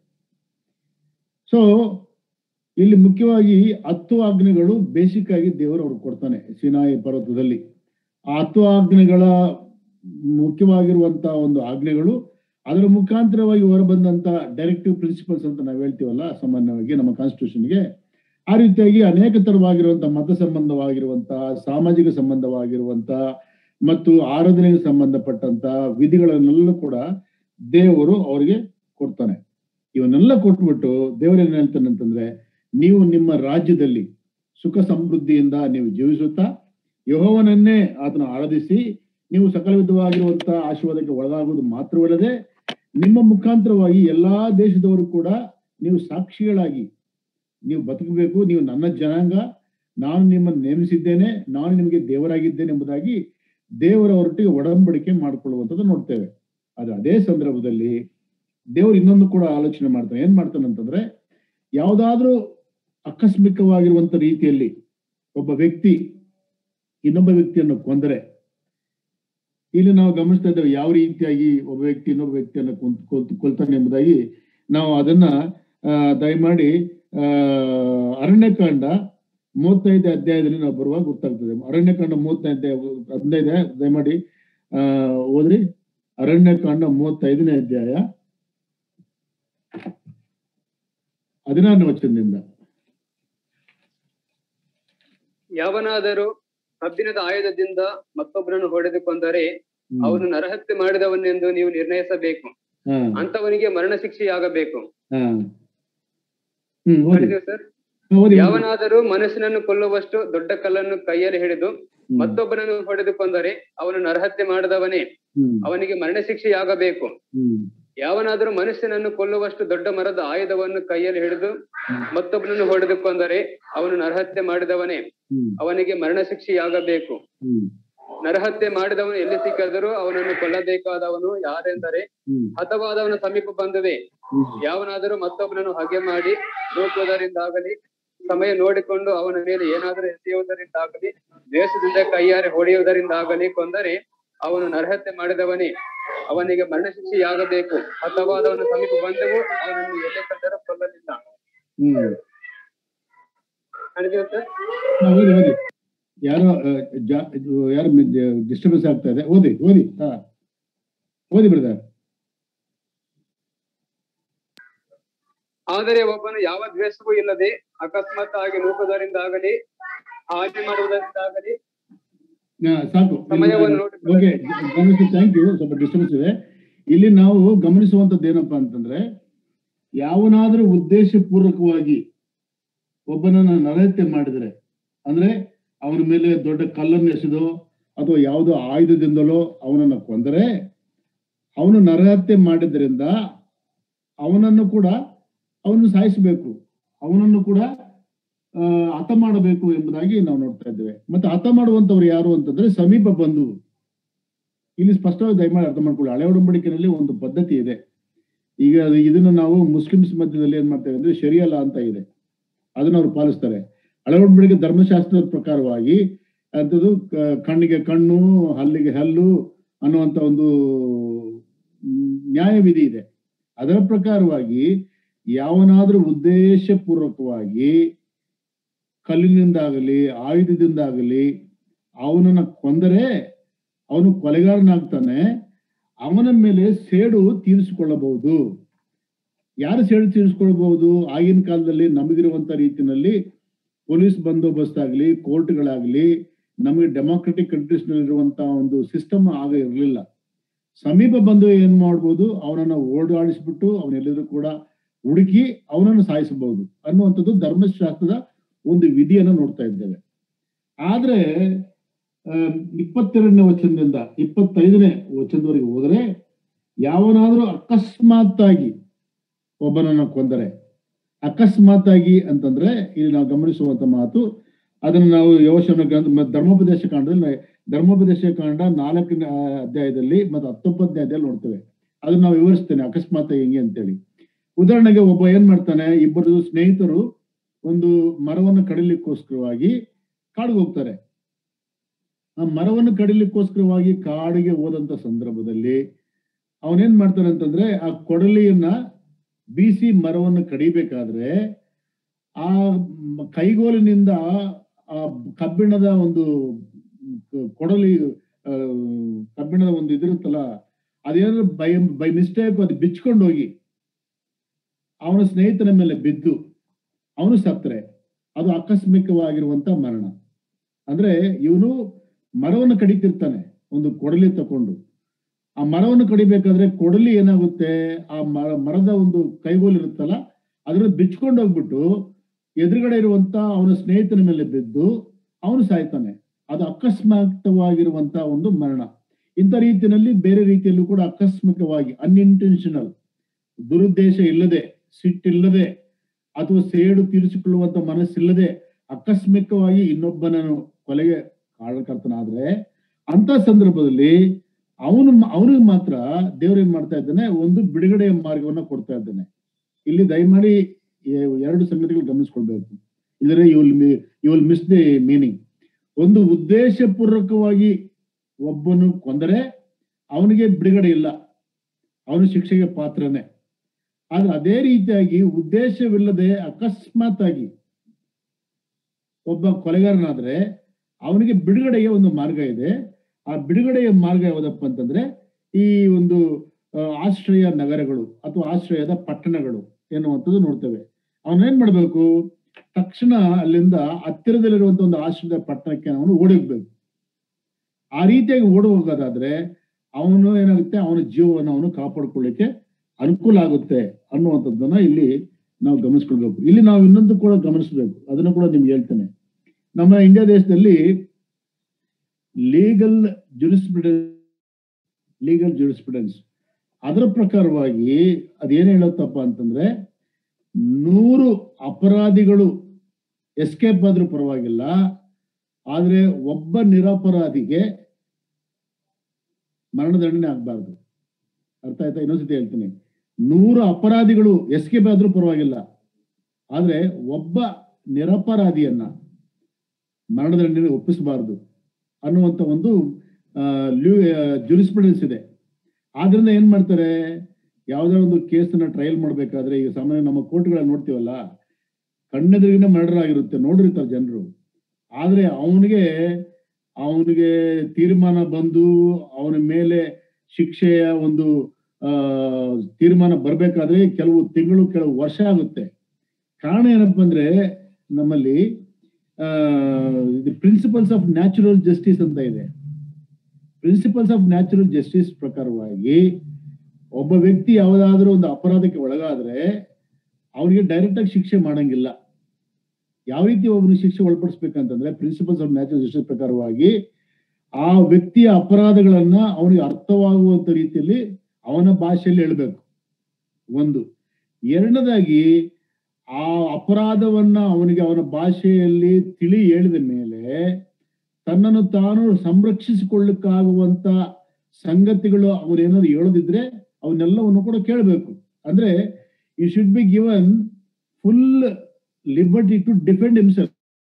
S1: ಸೊ ಇಲ್ಲಿ ಮುಖ್ಯವಾಗಿ ಹತ್ತು ಆಜ್ಞೆಗಳು ಬೇಸಿಕ್ ಆಗಿ ದೇವರು ಅವ್ರು ಕೊಡ್ತಾನೆ ಸಿನಾಯಿ ಪರ್ವತದಲ್ಲಿ ಆ ಹತ್ತು ಆಜ್ಞೆಗಳ ಮುಖ್ಯವಾಗಿರುವಂತಹ ಒಂದು ಆಜ್ಞೆಗಳು ಅದರ ಮುಖಾಂತರವಾಗಿ ಹೊರಬಂದಂತ ಡೈರೆಕ್ಟಿವ್ ಪ್ರಿನ್ಸಿಪಲ್ಸ್ ಅಂತ ನಾವು ಹೇಳ್ತೀವಲ್ಲ ಸಾಮಾನ್ಯವಾಗಿ ನಮ್ಮ ಕಾನ್ಸ್ಟಿಟ್ಯೂಷನ್ಗೆ ಆ ರೀತಿಯಾಗಿ ಅನೇಕ ತರವಾಗಿರುವಂತಹ ಮತ ಸಂಬಂಧವಾಗಿರುವಂತಹ ಸಾಮಾಜಿಕ ಸಂಬಂಧವಾಗಿರುವಂತಹ ಮತ್ತು ಆರಾಧನೆಗೆ ಸಂಬಂಧಪಟ್ಟಂತ ವಿಧಿಗಳನ್ನೆಲ್ಲ ಕೂಡ ದೇವರು ಅವರಿಗೆ ಕೊಡ್ತಾನೆ ಇವನ್ನೆಲ್ಲ ಕೊಟ್ಬಿಟ್ಟು ದೇವರು ಏನ್ ಹೇಳ್ತಾನೆ ಅಂತಂದ್ರೆ ನೀವು ನಿಮ್ಮ ರಾಜ್ಯದಲ್ಲಿ ಸುಖ ಸಮೃದ್ಧಿಯಿಂದ ನೀವು ಜೀವಿಸುತ್ತಾ ಯಹೋವನನ್ನೇ ಆತನ ಆರಾಧಿಸಿ ನೀವು ಸಕಲ ವಿಧವಾಗಿರುವಂತಹ ಆಶೀರ್ವಾದಕ್ಕೆ ಒಳಗಾಗುವುದು ಮಾತ್ರವಲ್ಲದೆ ನಿಮ್ಮ ಮುಖಾಂತರವಾಗಿ ಎಲ್ಲಾ ದೇಶದವರು ಕೂಡ ನೀವು ಸಾಕ್ಷಿಗಳಾಗಿ ನೀವು ಬದುಕಬೇಕು ನೀವು ನನ್ನ ಜನಾಂಗ ನಾನು ನಿಮ್ಮನ್ನು ನೇಮಿಸಿದ್ದೇನೆ ನಾನು ನಿಮಗೆ ದೇವರಾಗಿದ್ದೇನೆ ಎಂಬುದಾಗಿ ದೇವರ ಹೊರಟಿಗೆ ಒಡಂಬಡಿಕೆ ಮಾಡಿಕೊಳ್ಳುವಂಥದ್ದು ನೋಡ್ತೇವೆ ಅದು ಅದೇ ಸಂದರ್ಭದಲ್ಲಿ ದೇವರು ಇನ್ನೊಂದು ಕೂಡ ಆಲೋಚನೆ ಮಾಡ್ತಾನೆ ಏನ್ ಮಾಡ್ತಾನೆ ಅಂತಂದ್ರೆ ಯಾವುದಾದ್ರೂ ಆಕಸ್ಮಿಕವಾಗಿರುವಂತ ರೀತಿಯಲ್ಲಿ ಒಬ್ಬ ವ್ಯಕ್ತಿ ಇನ್ನೊಬ್ಬ ವ್ಯಕ್ತಿಯನ್ನು ಕೊಂದರೆ ಇಲ್ಲಿ ನಾವು ಗಮನಿಸ್ತಾ ಇದ್ದೇವೆ ಯಾವ ರೀತಿಯಾಗಿ ಒಬ್ಬ ವ್ಯಕ್ತಿ ಇನ್ನೊಬ್ಬ ವ್ಯಕ್ತಿಯನ್ನು ಕೊಂದ್- ಕೊಲ್ತ್- ಕೊಲ್ತಾನೆ ಎಂಬುದಾಗಿ ನಾವು ಅದನ್ನ ಆ, ದಯಮಾಡಿ ಆ ಅರಣ್ಯಕಾಂಡ ಮೂವತ್ತೈದು ಅಧ್ಯಾಯದಲ್ಲಿ ನಾವು ಬರುವಾಗ ಗೊತ್ತಾಗ್ತದೆ ಅರಣ್ಯಕಾಂಡ ಮೂವತ್ತೈದು ಹದಿನೈದು ದಯಮಾಡಿ ಆ ಓದ್ರಿ ಅರಣ್ಯಕಾಂಡ ಮೂವತ್ತೈದನೇ ಅಧ್ಯಾಯ ಹದಿನಾರನೇ ವಚನದಿಂದ
S2: ಯಾವನಾದರೂ ಕಬ್ಬಿಣದ ಆಯುಧದಿಂದ ಮತ್ತೊಬ್ಬರನ್ನು ಹೊಡೆದುಕೊಂಡರೆ
S1: ಹ್ಮ್.
S2: ಅವನು ನರಹತ್ಯೆ ಮಾಡಿದವನೆಂದು ನೀವು ನಿರ್ಣಯಿಸಬೇಕು
S1: ಹಾ
S2: ಅಂತವನಿಗೆ ಮರಣ ಶಿಕ್ಷೆಯಾಗಬೇಕು
S1: ಹಾ ಹ್ಮ್ ಓದಿ
S2: ಮಾಡಿದೆವು ಸರ್
S1: ಹಾ, ಓದಿ ಓದಿ.
S2: ಯಾವನಾದರೂ ಮನುಷ್ಯನನ್ನು ಕೊಲ್ಲುವಷ್ಟು ದೊಡ್ಡ ಕಲ್ಲನ್ನು ಕೈಯಲ್ಲಿ ಹಿಡಿದು
S1: ಹ್ಮ್.
S2: ಮತ್ತೊಬ್ಬನನ್ನು ಹೊಡೆದುಕೊಂಡರೆ ಅವನು ನರಹತ್ಯೆ ಮಾಡದವನೇ
S1: ಹ್ಮ್
S2: ಅವನಿಗೆ ಮರಣ ಶಿಕ್ಷೆಯಾಗಬೇಕು
S1: ಹ್ಮ್
S2: ಯಾವನಾದರೂ ಮನುಷ್ಯನನ್ನು ಕೊಲ್ಲುವಷ್ಟು ದೊಡ್ಡ ಮರದ ಆಯುಧವನ್ನು ಕೈಯಲ್ಲಿ ಹಿಡಿದು ಮತ್ತೊಬ್ಬನನ್ನು ಹೊಡೆದುಕೊಂಡರೆ ಅವನು ನರಹತ್ಯೆ ಮಾಡಿದವನೇ
S1: ಹ್ಮ್
S2: ಅವನಿಗೆ ಮರಣ ಶಿಕ್ಷೆಯಾಗಬೇಕು
S1: ಹ್ಮ್
S2: ನರಹತ್ಯೆ ಮಾಡಿದವನು ಎಲ್ಲಿ ಸಿಕ್ಕಿದರೂ ಅವನನ್ನು ಕೊಲ್ಲಬೇಕಾದವನು ಯಾರೆಂದರೆ
S1: ಹ್ಮ್
S2: ಹತವಾದವನ ಸಮೀಪ ಬಂದದೆ
S1: ಹ್ಮ್
S2: ಯಾವನಾದರೂ ಮತ್ತೊಬ್ಬನನ್ನು ಹಗೆ ಮಾಡಿ ನೂಕುವುದರಿಂದಾಗಲಿ ಸಮಯ ನೋಡಿಕೊಂಡು ಅವನ ಮೇಲೆ ಏನಾದರೂ ಎಸೆಯುವುದರಿಂದಾಗಲಿ ದ್ವೇಷದಿಂದ ಕೈಯಾರೆ ಹೊಡೆಯುವುದರಿಂದಾಗಲಿ ಕೊಂದರೆ ಅವನು ನರಹತ್ಯೆ ಮಾಡಿದವನೇ ಅವನಿಗೆ ಮರಣ ಶಿಕ್ಷೆಯಾಗಬೇಕು ಹತವಾದವನ ಸಮೀಪ ಬಂದವು ಅವನನ್ನು ಎಲ್ಲಿ ಕಂಡರೂ ಕೊಲ್ಲಲಿಲ್ಲ
S1: ಹ್ಮ್
S2: ನಡೆದಿದೆ ಸರ್
S1: ಹಾ, ಓದಿ ಓದಿ ಯಾರೋ ಆ, ಜಾ- ಇದು ಯಾರೋ ಡಿಸ್ಟರ್ಬೆನ್ಸ್ ಆಗ್ತಾ ಇದೆ ಓದಿ ಓದಿ ಹಾ ಓದಿ ಬ್ರದರ್
S2: ಆದರೆ ಒಬ್ಬನು ಯಾವ ದ್ವೇಷವೂ ಇಲ್ಲದೆ ಅಕಸ್ಮಾತ್ ಆಗಿ ನೂಕುವುದರಿಂದಾಗಲಿ ಹಾಗೆ ಮಾಡುವುದರಿಂದಾಗಲಿ
S1: ಹಾ, ಸಾಕು
S2: ಸಮಯವನ್ನು ನೋಡಿಕೊಳ್ಳಿ.
S1: ಓಕೆ ಗಮನಿಸಿ ಥ್ಯಾಂಕ್ ಯು ಸ್ವಲ್ಪ ಡಿಸ್ಟರ್ಬೆನ್ಸ್ ಇದೆ ಇಲ್ಲಿ ನಾವು ಗಮನಿಸುವಂತದ್ದು ಏನಪ್ಪಾ ಅಂತಂದ್ರೆ ಯಾವನಾದ್ರೂ ಉದ್ದೇಶಪೂರ್ವಕವಾಗಿ ಒಬ್ಬನನ್ನ ನರಹತ್ಯೆ ಮಾಡಿದ್ರೆ ಅಂದ್ರೆ ಅವನ ಮೇಲೆ ದೊಡ್ಡ ಕಲ್ಲನ್ನು ಎಸೆದು ಅಥವಾ ಯಾವುದೋ ಆಯುಧದಿಂದಲೋ ಅವನನ್ನು ಕೊಂದರೆ ಅವನು ನರಹತ್ಯೆ ಮಾಡಿದ್ರಿಂದ ಅವನನ್ನು ಕೂಡ ಅವನು ಸಾಯಿಸಬೇಕು ಅವನನ್ನು ಕೂಡ ಆ, ಹತ ಮಾಡಬೇಕು ಎಂಬುದಾಗಿ ನಾವು ನೋಡ್ತಾ ಇದ್ದೇವೆ ಮತ್ತೆ ಹತ ಮಾಡುವಂತವ್ರು ಯಾರು ಅಂತಂದ್ರೆ ಸಮೀಪ ಬಂಧು ಇಲ್ಲಿ ಸ್ಪಷ್ಟವಾಗಿ ದಯಮಾಡಿ ಅರ್ಥ ಮಾಡ್ಕೊಳ್ಳಿ ಹಳೆ ಒಡಂಬಡಿಕೆಯಲ್ಲಿ ಒಂದು ಪದ್ಧತಿ ಇದೆ ಈಗ ಅದು- ಇದನ್ನು ನಾವು ಮುಸ್ಲಿಮ್ಸ್ ಮಧ್ಯದಲ್ಲಿ ಏನ್ ಮಾಡ್ತೇವೆ ಅಂದ್ರೆ ಶರಿಯಲ್ಲ ಅಂತ ಇದೆ ಅದನ್ನ ಅವ್ರು ಪಾಲಿಸ್ತಾರೆ ಹಳೆ ಒಡಂಬಡಿಕೆ ಧರ್ಮಶಾಸ್ತ್ರದ ಪ್ರಕಾರವಾಗಿ ಅಂಥದ್ದು ಕ- ಕಣ್ಣಿಗೆ ಕಣ್ಣು ಹಲ್ಲಿಗೆ ಹಲ್ಲು ಅನ್ನುವಂತ ಒಂದು ಮ್, ನ್ಯಾಯವಿಧಿ ಇದೆ ಅದರ ಪ್ರಕಾರವಾಗಿ ಯಾವನಾದ್ರೂ ಉದ್ದೇಶಪೂರ್ವಕವಾಗಿ ಕಲ್ಲಿನಿಂದಾಗಲಿ ಆಯುಧದಿಂದಾಗಲಿ ಅವನನ್ನ ಕೊಂದರೆ ಅವನು ಕೊಲೆಗಾರನಾಗ್ತಾನೆ ಅವನ ಮೇಲೆ ಸೇಡು ತೀರಿಸಿಕೊಳ್ಳಬಹುದು ಯಾರು ಸೇಡು ತೀರಿಸಿಕೊಳ್ಳಬಹುದು ಆಗಿನ ಕಾಲದಲ್ಲಿ ನಮಗಿರುವಂತ ರೀತಿಯಲ್ಲಿ ಪೊಲೀಸ್ ಬಂದೋಬಸ್ತ್ ಆಗಲಿ ಕೋರ್ಟ್ಗಳಾಗ್ಲಿ ನಮಗೆ ಡೆಮಾಕ್ರೆಟಿಕ್ ಕಂಟ್ರೀಸ್ ನಲ್ಲಿರುವಂತಹ ಒಂದು ಸಿಸ್ಟಮ್ ಆಗ ಇರಲಿಲ್ಲ ಸಮೀಪ ಬಂದು ಏನ್ ಮಾಡ್ಬೋದು ಅವನನ್ನ ಓಡಾಡಿಸ್ಬಿಟ್ಟು ಅವನೆಲ್ಲರೂ ಕೂಡ ಹುಡುಕಿ ಅವನನ್ನು ಸಾಯಿಸಬಹುದು ಅನ್ನುವಂಥದ್ದು ಧರ್ಮಶಾಸ್ತ್ರದ ಒಂದು ವಿಧಿಯನ್ನು ನೋಡ್ತಾ ಇದ್ದೇವೆ ಆದ್ರೆ ಆ, ಇಪ್ಪತ್ತೆರಡನೇ ವಚನದಿಂದ ಇಪ್ಪತ್ತೈದನೇ ವಚನದವರೆಗೆ ಹೋದರೆ ಯಾವನಾದ್ರೂ ಅಕಸ್ಮಾತ್ ಆಗಿ ಒಬ್ಬನನ್ನ ಕೊಂದರೆ ಅಕಸ್ಮಾತ್ ಆಗಿ ಅಂತಂದ್ರೆ ಇಲ್ಲಿ ನಾವು ಗಮನಿಸುವಂತ ಮಾತು ಅದನ್ನು ನಾವು ಯೋಶನ ಗ್ರಂಥ ಮ- ಧರ್ಮೋಪದೇಶ ಕಾಂಡದಲ್ಲಿ ಧರ್ಮೋಪದೇಶ ಕಾಂಡ ನಾಲ್ಕನೇ ಆ, ಅಧ್ಯಾಯದಲ್ಲಿ ಮತ್ತು ಹತ್ತೊಂಬತ್ತನೇ ಅಧ್ಯಾಯ ನೋಡ್ತೇವೆ ಅದನ್ನ ನಾವು ವಿವರಿಸ್ತೇನೆ ಅಕಸ್ಮಾತ್ ಆಗಿ ಹೆಂಗೆ ಅಂತೇಳಿ ಉದಾಹರಣೆಗೆ ಒಬ್ಬ ಏನ್ ಮಾಡ್ತಾನೆ ಇಬ್ಬರು ಸ್ನೇಹಿತರು ಒಂದು ಮರವನ್ನು ಕಡಿಲಿಕ್ಕೋಸ್ಕರವಾಗಿ ಕಾಡಿಗೆ ಹೋಗ್ತಾರೆ ಆ ಮರವನ್ನು ಕಡಿಲಿಕ್ಕೋಸ್ಕರವಾಗಿ ಕಾಡಿಗೆ ಹೋದಂತ ಸಂದರ್ಭದಲ್ಲಿ ಅವನೇನ್ ಮಾಡ್ತಾನೆ ಅಂತಂದ್ರೆ ಆ ಕೊಡಲಿಯನ್ನ ಬೀಸಿ ಮರವನ್ನು ಕಡಿಬೇಕಾದ್ರೆ ಆ ಮ್- ಕೈಗೋಲಿನಿಂದ ಆ ಕಬ್ಬಿಣದ ಒಂದು ಕ- ಕೊಡಲಿ ಆ, ಕಬ್ಬಿಣದ ಒಂದು ಇದಿರುತ್ತಲ್ಲ ಅದೇನಾದ್ರು ಬೈ ಬೈ ಮಿಸ್ಟೇಕ್ ಅದು ಬಿಚ್ಕೊಂಡು ಹೋಗಿ ಅವನ ಸ್ನೇಹಿತನ ಮೇಲೆ ಬಿದ್ದು ಅವನು ಸತ್ತರೆ ಅದು ಆಕಸ್ಮಿಕವಾಗಿರುವಂತ ಮರಣ ಅಂದ್ರೆ ಇವನು ಮರವನ್ನು ಕಡಿತಿರ್ತಾನೆ ಒಂದು ಕೊಡಲಿ ತಕೊಂಡು ಆ ಮರವನ್ನು ಕಡಿಬೇಕಾದ್ರೆ ಕೊಡಲಿ ಏನಾಗುತ್ತೆ ಆ ಮರ ಮರದ ಒಂದು ಕೈಗೋಲು ಇರುತ್ತಲ್ಲ ಅದನ್ನ ಬಿಚ್ಕೊಂಡು ಹೋಗ್ಬಿಟ್ಟು ಎದುರುಗಡೆ ಇರುವಂತ ಅವನ ಸ್ನೇಹಿತನ ಮೇಲೆ ಬಿದ್ದು ಅವನು ಸಾಯ್ತಾನೆ ಅದು ಅಕಸ್ಮಾತ್ತವಾಗಿರುವಂತ ಒಂದು ಮರಣ ಇಂಥ ರೀತಿಯಲ್ಲಿ ಬೇರೆ ರೀತಿಯಲ್ಲೂ ಕೂಡ ಆಕಸ್ಮಿಕವಾಗಿ ಅನ್ಇಂಟೆನ್ಷನಲ್ ದುರುದ್ದೇಶ ಇಲ್ಲದೆ ಸಿಟ್ಟಿಲ್ಲದೆ ಅಥವಾ ಸೇಡು ತೀರಿಸಿಕೊಳ್ಳುವಂತ ಮನಸ್ಸಿಲ್ಲದೆ ಆಕಸ್ಮಿಕವಾಗಿ ಇನ್ನೊಬ್ಬನನ್ನು ಕೊಲೆಗೆ ಕಾರಣಕರ್ತನಾದ್ರೆ ಅಂತ ಸಂದರ್ಭದಲ್ಲಿ ಅವನು ಅವನಿಗೆ ಮಾತ್ರ ದೇವ್ರು ಏನ್ ಮಾಡ್ತಾ ಇದ್ದಾನೆ ಒಂದು ಬಿಡುಗಡೆಯ ಮಾರ್ಗವನ್ನ ಕೊಡ್ತಾ ಇದ್ದಾನೆ ಇಲ್ಲಿ ದಯಮಾಡಿ ಎ- ಎರಡು ಸಂಗತಿಗಳು ಗಮನಿಸ್ಕೊಳ್ಬೇಕು ಇಲ್ಲದ್ರೆ you will you will miss the meaning ಒಂದು ಉದ್ದೇಶಪೂರ್ವಕವಾಗಿ ಒಬ್ಬನು ಕೊಂದರೆ ಅವನಿಗೆ ಬಿಡುಗಡೆ ಇಲ್ಲ ಅವನು ಶಿಕ್ಷೆಗೆ ಪಾತ್ರನೇ ಆದ್ರೆ ಅದೇ ರೀತಿಯಾಗಿ ಉದ್ದೇಶವಿಲ್ಲದೆ ಅಕಸ್ಮಾತ್ ಆಗಿ ಒಬ್ಬ ಕೊಲೆಗಾರನಾದ್ರೆ ಅವನಿಗೆ ಬಿಡುಗಡೆಗೆ ಒಂದು ಮಾರ್ಗ ಇದೆ ಆ ಬಿಡುಗಡೆಯ ಮಾರ್ಗ ಯಾವುದಪ್ಪ ಅಂತಂದ್ರೆ ಈ ಒಂದು ಆ, ಆಶ್ರಯ ನಗರಗಳು ಅಥವಾ ಆಶ್ರಯದ ಪಟ್ಟಣಗಳು ಎನ್ನುವಂಥದ್ದು ನೋಡ್ತೇವೆ ಅವನೇನ್ ಮಾಡ್ಬೇಕು ತಕ್ಷಣ ಅಲ್ಲಿಂದ ಹತ್ತಿರದಲ್ಲಿರುವಂತ ಒಂದು ಆಶ್ರಯದ ಪಟ್ಟಣಕ್ಕೆ ಅವನು ಓಡಿ ಹೋಗ್ಬೇಕು ಆ ರೀತಿಯಾಗಿ ಓಡಿ ಹೋಗೋದಾದ್ರೆ ಅವನು ಏನಾಗುತ್ತೆ ಅವನ ಜೀವವನ್ನು ಅವನು ಕಾಪಾಡ್ಕೊಳ್ಳಿಕ್ಕೆ ಅನುಕೂಲ ಆಗುತ್ತೆ ಅನ್ನುವಂಥದ್ದನ್ನ ಇಲ್ಲಿ ನಾವು ಗಮನಿಸ್ಕೊಳ್ಬೇಕು ಇಲ್ಲಿ ನಾವು ಇನ್ನೊಂದು ಕೂಡ ಗಮನಿಸಬೇಕು ಅದನ್ನು ಕೂಡ ನಿಮ್ಗೆ ಹೇಳ್ತೇನೆ ನಮ್ಮ ಇಂಡಿಯಾ ದೇಶದಲ್ಲಿ ಲೀಗಲ್ ಜುರಿಸ್ಪ್ರಿಡೆನ್ಸ್ ಲೀಗಲ್ ಜುರಿಸ್ಪ್ರಿಡೆನ್ಸ್ ಅದರ ಪ್ರಕಾರವಾಗಿ ಅದೇನ್ ಹೇಳುತ್ತಪ್ಪ ಅಂತಂದ್ರೆ ನೂರು ಅಪರಾಧಿಗಳು ಎಸ್ಕೇಪ್ ಆದ್ರೂ ಪರವಾಗಿಲ್ಲ ಆದ್ರೆ ಒಬ್ಬ ನಿರಪರಾಧಿಗೆ ಮರಣದಂಡನೆ ಆಗ್ಬಾರ್ದು ಅರ್ಥ ಆಯ್ತಾ ಇನ್ನೊಂದ್ಸತಿ ಹೇಳ್ತೀನಿ ನೂರು ಅಪರಾಧಿಗಳು ಎಸ್ಕೇಪ್ ಆದ್ರೂ ಪರವಾಗಿಲ್ಲ ಆದ್ರೆ ಒಬ್ಬ ನಿರಪರಾಧಿಯನ್ನ ಮರಣದಂಡನೆ ಒಪ್ಪಿಸಬಾರದು ಅನ್ನುವಂತ ಒಂದು ಜುರಿಸ್ಪ್ರಿಡೆನ್ಸ್ ಇದೆ ಆದ್ರಿಂದ ಏನ್ ಮಾಡ್ತಾರೆ ಯಾವ್ದಾರ ಒಂದು ಕೇಸನ್ನ ಟ್ರಯಲ್ ಮಾಡ್ಬೇಕಾದ್ರೆ ಈಗ ಸಾಮಾನ್ಯ ನಮ್ಮ ಕೋರ್ಟ್ಗಳಲ್ಲಿ ನೋಡ್ತೀವಲ್ಲ ಕಣ್ಣೆದುರಿಗಿನ ಮರ್ಡರ್ ಆಗಿರುತ್ತೆ ನೋಡಿರ್ತಾರೆ ಜನರು ಆದ್ರೆ ಅವನಿಗೆ ಅವನಿಗೆ ತೀರ್ಮಾನ ಬಂದು ಅವನ ಮೇಲೆ ಶಿಕ್ಷೆಯ ಒಂದು ಆ ತೀರ್ಮಾನ ಬರ್ಬೇಕಾದ್ರೆ ಕೆಲವು ತಿಂಗಳು ಕೆಲವು ವರ್ಷ ಆಗುತ್ತೆ ಕಾರಣ ಏನಪ್ಪ ಅಂದ್ರೆ ನಮ್ಮಲ್ಲಿ ಪ್ರಿನ್ಸಿಪಲ್ಸ್ ಆಫ್ ನ್ಯಾಚುರಲ್ ಜಸ್ಟಿಸ್ ಅಂತ ಇದೆ ಪ್ರಿನ್ಸಿಪಲ್ಸ್ ಆಫ್ ನ್ಯಾಚುರಲ್ ಜಸ್ಟಿಸ್ ಪ್ರಕಾರವಾಗಿ ಒಬ್ಬ ವ್ಯಕ್ತಿ ಯಾವುದಾದ್ರೂ ಒಂದು ಅಪರಾಧಕ್ಕೆ ಒಳಗಾದ್ರೆ ಅವನಿಗೆ ಡೈರೆಕ್ಟ್ ಆಗಿ ಶಿಕ್ಷೆ ಮಾಡಂಗಿಲ್ಲ ಯಾವ ರೀತಿ ಒಬ್ಬನಿಗೆ ಶಿಕ್ಷೆ ಒಳಪಡಿಸ್ಬೇಕಂತಂದ್ರೆ ಪ್ರಿನ್ಸಿಪಲ್ಸ್ ಆಫ್ ನ್ಯಾಚುರಲ್ ಜಸ್ಟಿಸ್ ಪ್ರಕಾರವಾಗಿ ಆ ವ್ಯಕ್ತಿಯ ಅಪರಾಧಗಳನ್ನ ಅವನಿಗೆ ಅರ್ಥವಾಗುವಂತ ರೀತಿಯಲ್ಲಿ ಅವನ ಭಾಷೆಯಲ್ಲಿ ಹೇಳ್ಬೇಕು ಒಂದು ಎರಡನೇದಾಗಿ ಆ ಅಪರಾಧವನ್ನ ಅವನಿಗೆ ಅವನ ಭಾಷೆಯಲ್ಲಿ ತಿಳಿ ಹೇಳಿದ ಮೇಲೆ ತನ್ನನ್ನು ತಾನು ಸಂರಕ್ಷಿಸಿಕೊಳ್ಳಕ್ಕಾಗುವಂತ ಸಂಗತಿಗಳು ಅವನೇನಾದ್ರು ಹೇಳೋದಿದ್ರೆ ಅವನ್ನೆಲ್ಲವನ್ನು ಕೂಡ ಕೇಳಬೇಕು ಅಂದ್ರೆ you should be given full liberty to defend himself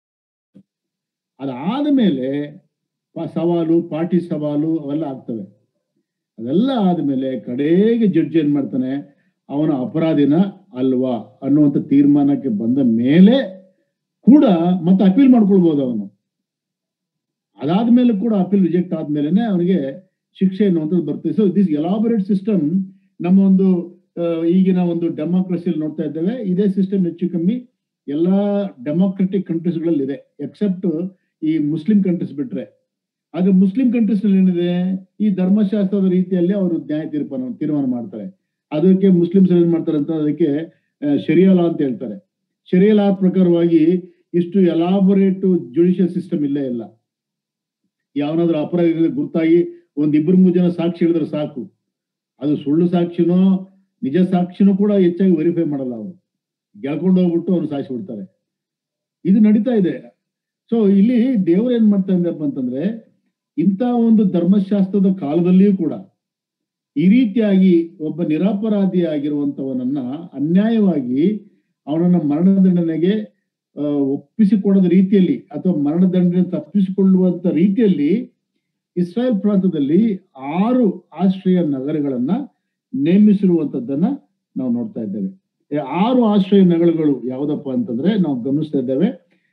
S1: ಅದಾದ ಮೇಲೆ ಪ- ಸವಾಲು ಪಾರ್ಟಿ ಸವಾಲು ಅವೆಲ್ಲ ಆಗ್ತವೆ ಅದೆಲ್ಲ ಆದ್ಮೇಲೆ ಕಡೆಗೆ ಜಡ್ಜ್ ಏನ್ ಮಾಡ್ತಾನೆ ಅವನ ಅಪರಾಧಿನ ಅಲ್ವಾ ಅನ್ನುವಂಥ ತೀರ್ಮಾನಕ್ಕೆ ಬಂದ ಮೇಲೆ ಕೂಡ ಮತ್ತೆ ಅಪೀಲ್ ಮಾಡ್ಕೊಳ್ಬಹುದು ಅವನು ಅದಾದ್ಮೇಲೆ ಕೂಡ ಅಪೀಲ್ ರಿಜೆಕ್ಟ್ ಆದ್ಮೇಲೆ ಅವನಿಗೆ ಶಿಕ್ಷೆ ಅನ್ನುವಂಥದ್ದು ಬರ್ತದೆ ಸೊ ದಿಸ್ ಎಲಾಬರೇಟ್ ಸಿಸ್ಟಮ್ ನಮ್ಮ ಒಂದು ಆ, ಈಗಿನ ಒಂದು ಡೆಮೋಕ್ರಸಿಯಲ್ಲಿ ನೋಡ್ತಾ ಇದ್ದೇವೆ ಇದೇ ಸಿಸ್ಟಮ್ ಹೆಚ್ಚು ಕಮ್ಮಿ ಎಲ್ಲಾ ಡೆಮೋಕ್ರೆಟಿಕ್ ಕಂಟ್ರೀಸ್ಗಳಲ್ಲಿ ಇದೆ ಎಕ್ಸೆಪ್ಟ್ ಈ ಮುಸ್ಲಿಂ ಕಂಟ್ರೀಸ್ ಬಿಟ್ರೆ ಆದ್ರೆ ಮುಸ್ಲಿಂ ಕಂಟ್ರೀಸ್ ನಲ್ಲಿ ಏನಿದೆ ಈ ಧರ್ಮಶಾಸ್ತ್ರದ ರೀತಿಯಲ್ಲಿ ಅವರು ನ್ಯಾಯ ತೀರ್ಮಾನ ತೀರ್ಮಾನ ಮಾಡ್ತಾರೆ ಅದಕ್ಕೆ ಮುಸ್ಲಿಮ್ಸ್ ಏನ್ ಮಾಡ್ತಾರೆ ಅಂತ ಅದಕ್ಕೆ ಶರಿಯಾ ಲಾ ಅಂತ ಹೇಳ್ತಾರೆ ಶರಿಯಾ ಲಾ ಪ್ರಕಾರವಾಗಿ ಇಷ್ಟು ಎಲಾಬೊರೇಟ್ ಜುಡಿಷಿಯಲ್ ಸಿಸ್ಟಮ್ ಇಲ್ಲೇ ಇಲ್ಲ ಯಾವನಾದ್ರೂ ಅಪರಾಧ ಗುರ್ತಾಗಿ ಒಂದ್ ಇಬ್ಬರು ಮೂರು ಜನ ಸಾಕ್ಷಿ ಹೇಳಿದ್ರೆ ಸಾಕು ಅದು ಸುಳ್ಳು ಸಾಕ್ಷಿನೋ ನಿಜ ಸಾಕ್ಷಿನೂ ಕೂಡ ಹೆಚ್ಚಾಗಿ ವೆರಿಫೈ ಮಾಡಲ್ಲ ಅವರು ಗೆಳ್ಕೊಂಡು ಹೋಗ್ಬಿಟ್ಟು ಅವ್ರು ಸಾಕ್ಷಿ ಬಿಡ್ತಾರೆ ಇದು ನಡೀತಾ ಇದೆ ಸೊ ಇಲ್ಲಿ ದೇವರು ಏನ್ ಮಾಡ್ತಾ ಇದ್ದಪ್ಪ ಅಂತಂದ್ರೆ ಇಂಥ ಒಂದು ಧರ್ಮಶಾಸ್ತ್ರದ ಕಾಲದಲ್ಲಿಯೂ ಕೂಡ ಈ ರೀತಿಯಾಗಿ ಒಬ್ಬ ನಿರಪರಾಧಿ ಆಗಿರುವಂತವನನ್ನ ಅನ್ಯಾಯವಾಗಿ ಅವನನ್ನ ಮರಣದಂಡನೆಗೆ ಆ, ಒಪ್ಪಿಸಿಕೊಡದ ರೀತಿಯಲ್ಲಿ ಅಥವಾ ಮರಣದಂಡನೆ ತಪ್ಪಿಸಿಕೊಳ್ಳುವಂತ ರೀತಿಯಲ್ಲಿ ಇಸ್ರಾಯೇಲ್ ಪ್ರಾಂತದಲ್ಲಿ ಆರು ಆಶ್ರಯ ನಗರಗಳನ್ನ ನೇಮಿಸಿರುವಂತದ್ದನ್ನ ನಾವು ನೋಡ್ತಾ ಇದ್ದೇವೆ ಈ ಆರು ಆಶ್ರಯ ನಗರಗಳು ಯಾವುದಪ್ಪ ಅಂತಂದ್ರೆ ನಾವು ಗಮನಿಸ್ತಾ ಇದ್ದೇವೆ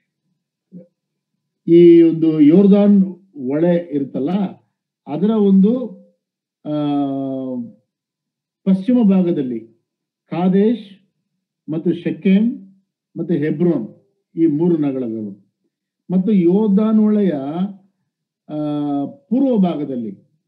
S1: ಈ ಒಂದು ಯೋರ್ದಾನ್ ಒಳೆ ಇರುತ್ತಲ್ಲ ಅದರ ಒಂದು ಆ ಪಶ್ಚಿಮ ಭಾಗದಲ್ಲಿ ಕಾದೇಶ್ ಮತ್ತು ಶೆಕೆಮ್ ಮತ್ತು ಹೆಬ್ರೋನ್ ಈ ಮೂರು ನಗರಗಳು ಮತ್ತು ಯೋರ್ದಾನ್ ಒಳೆಯ ಆ, ಪೂರ್ವ ಭಾಗದಲ್ಲಿ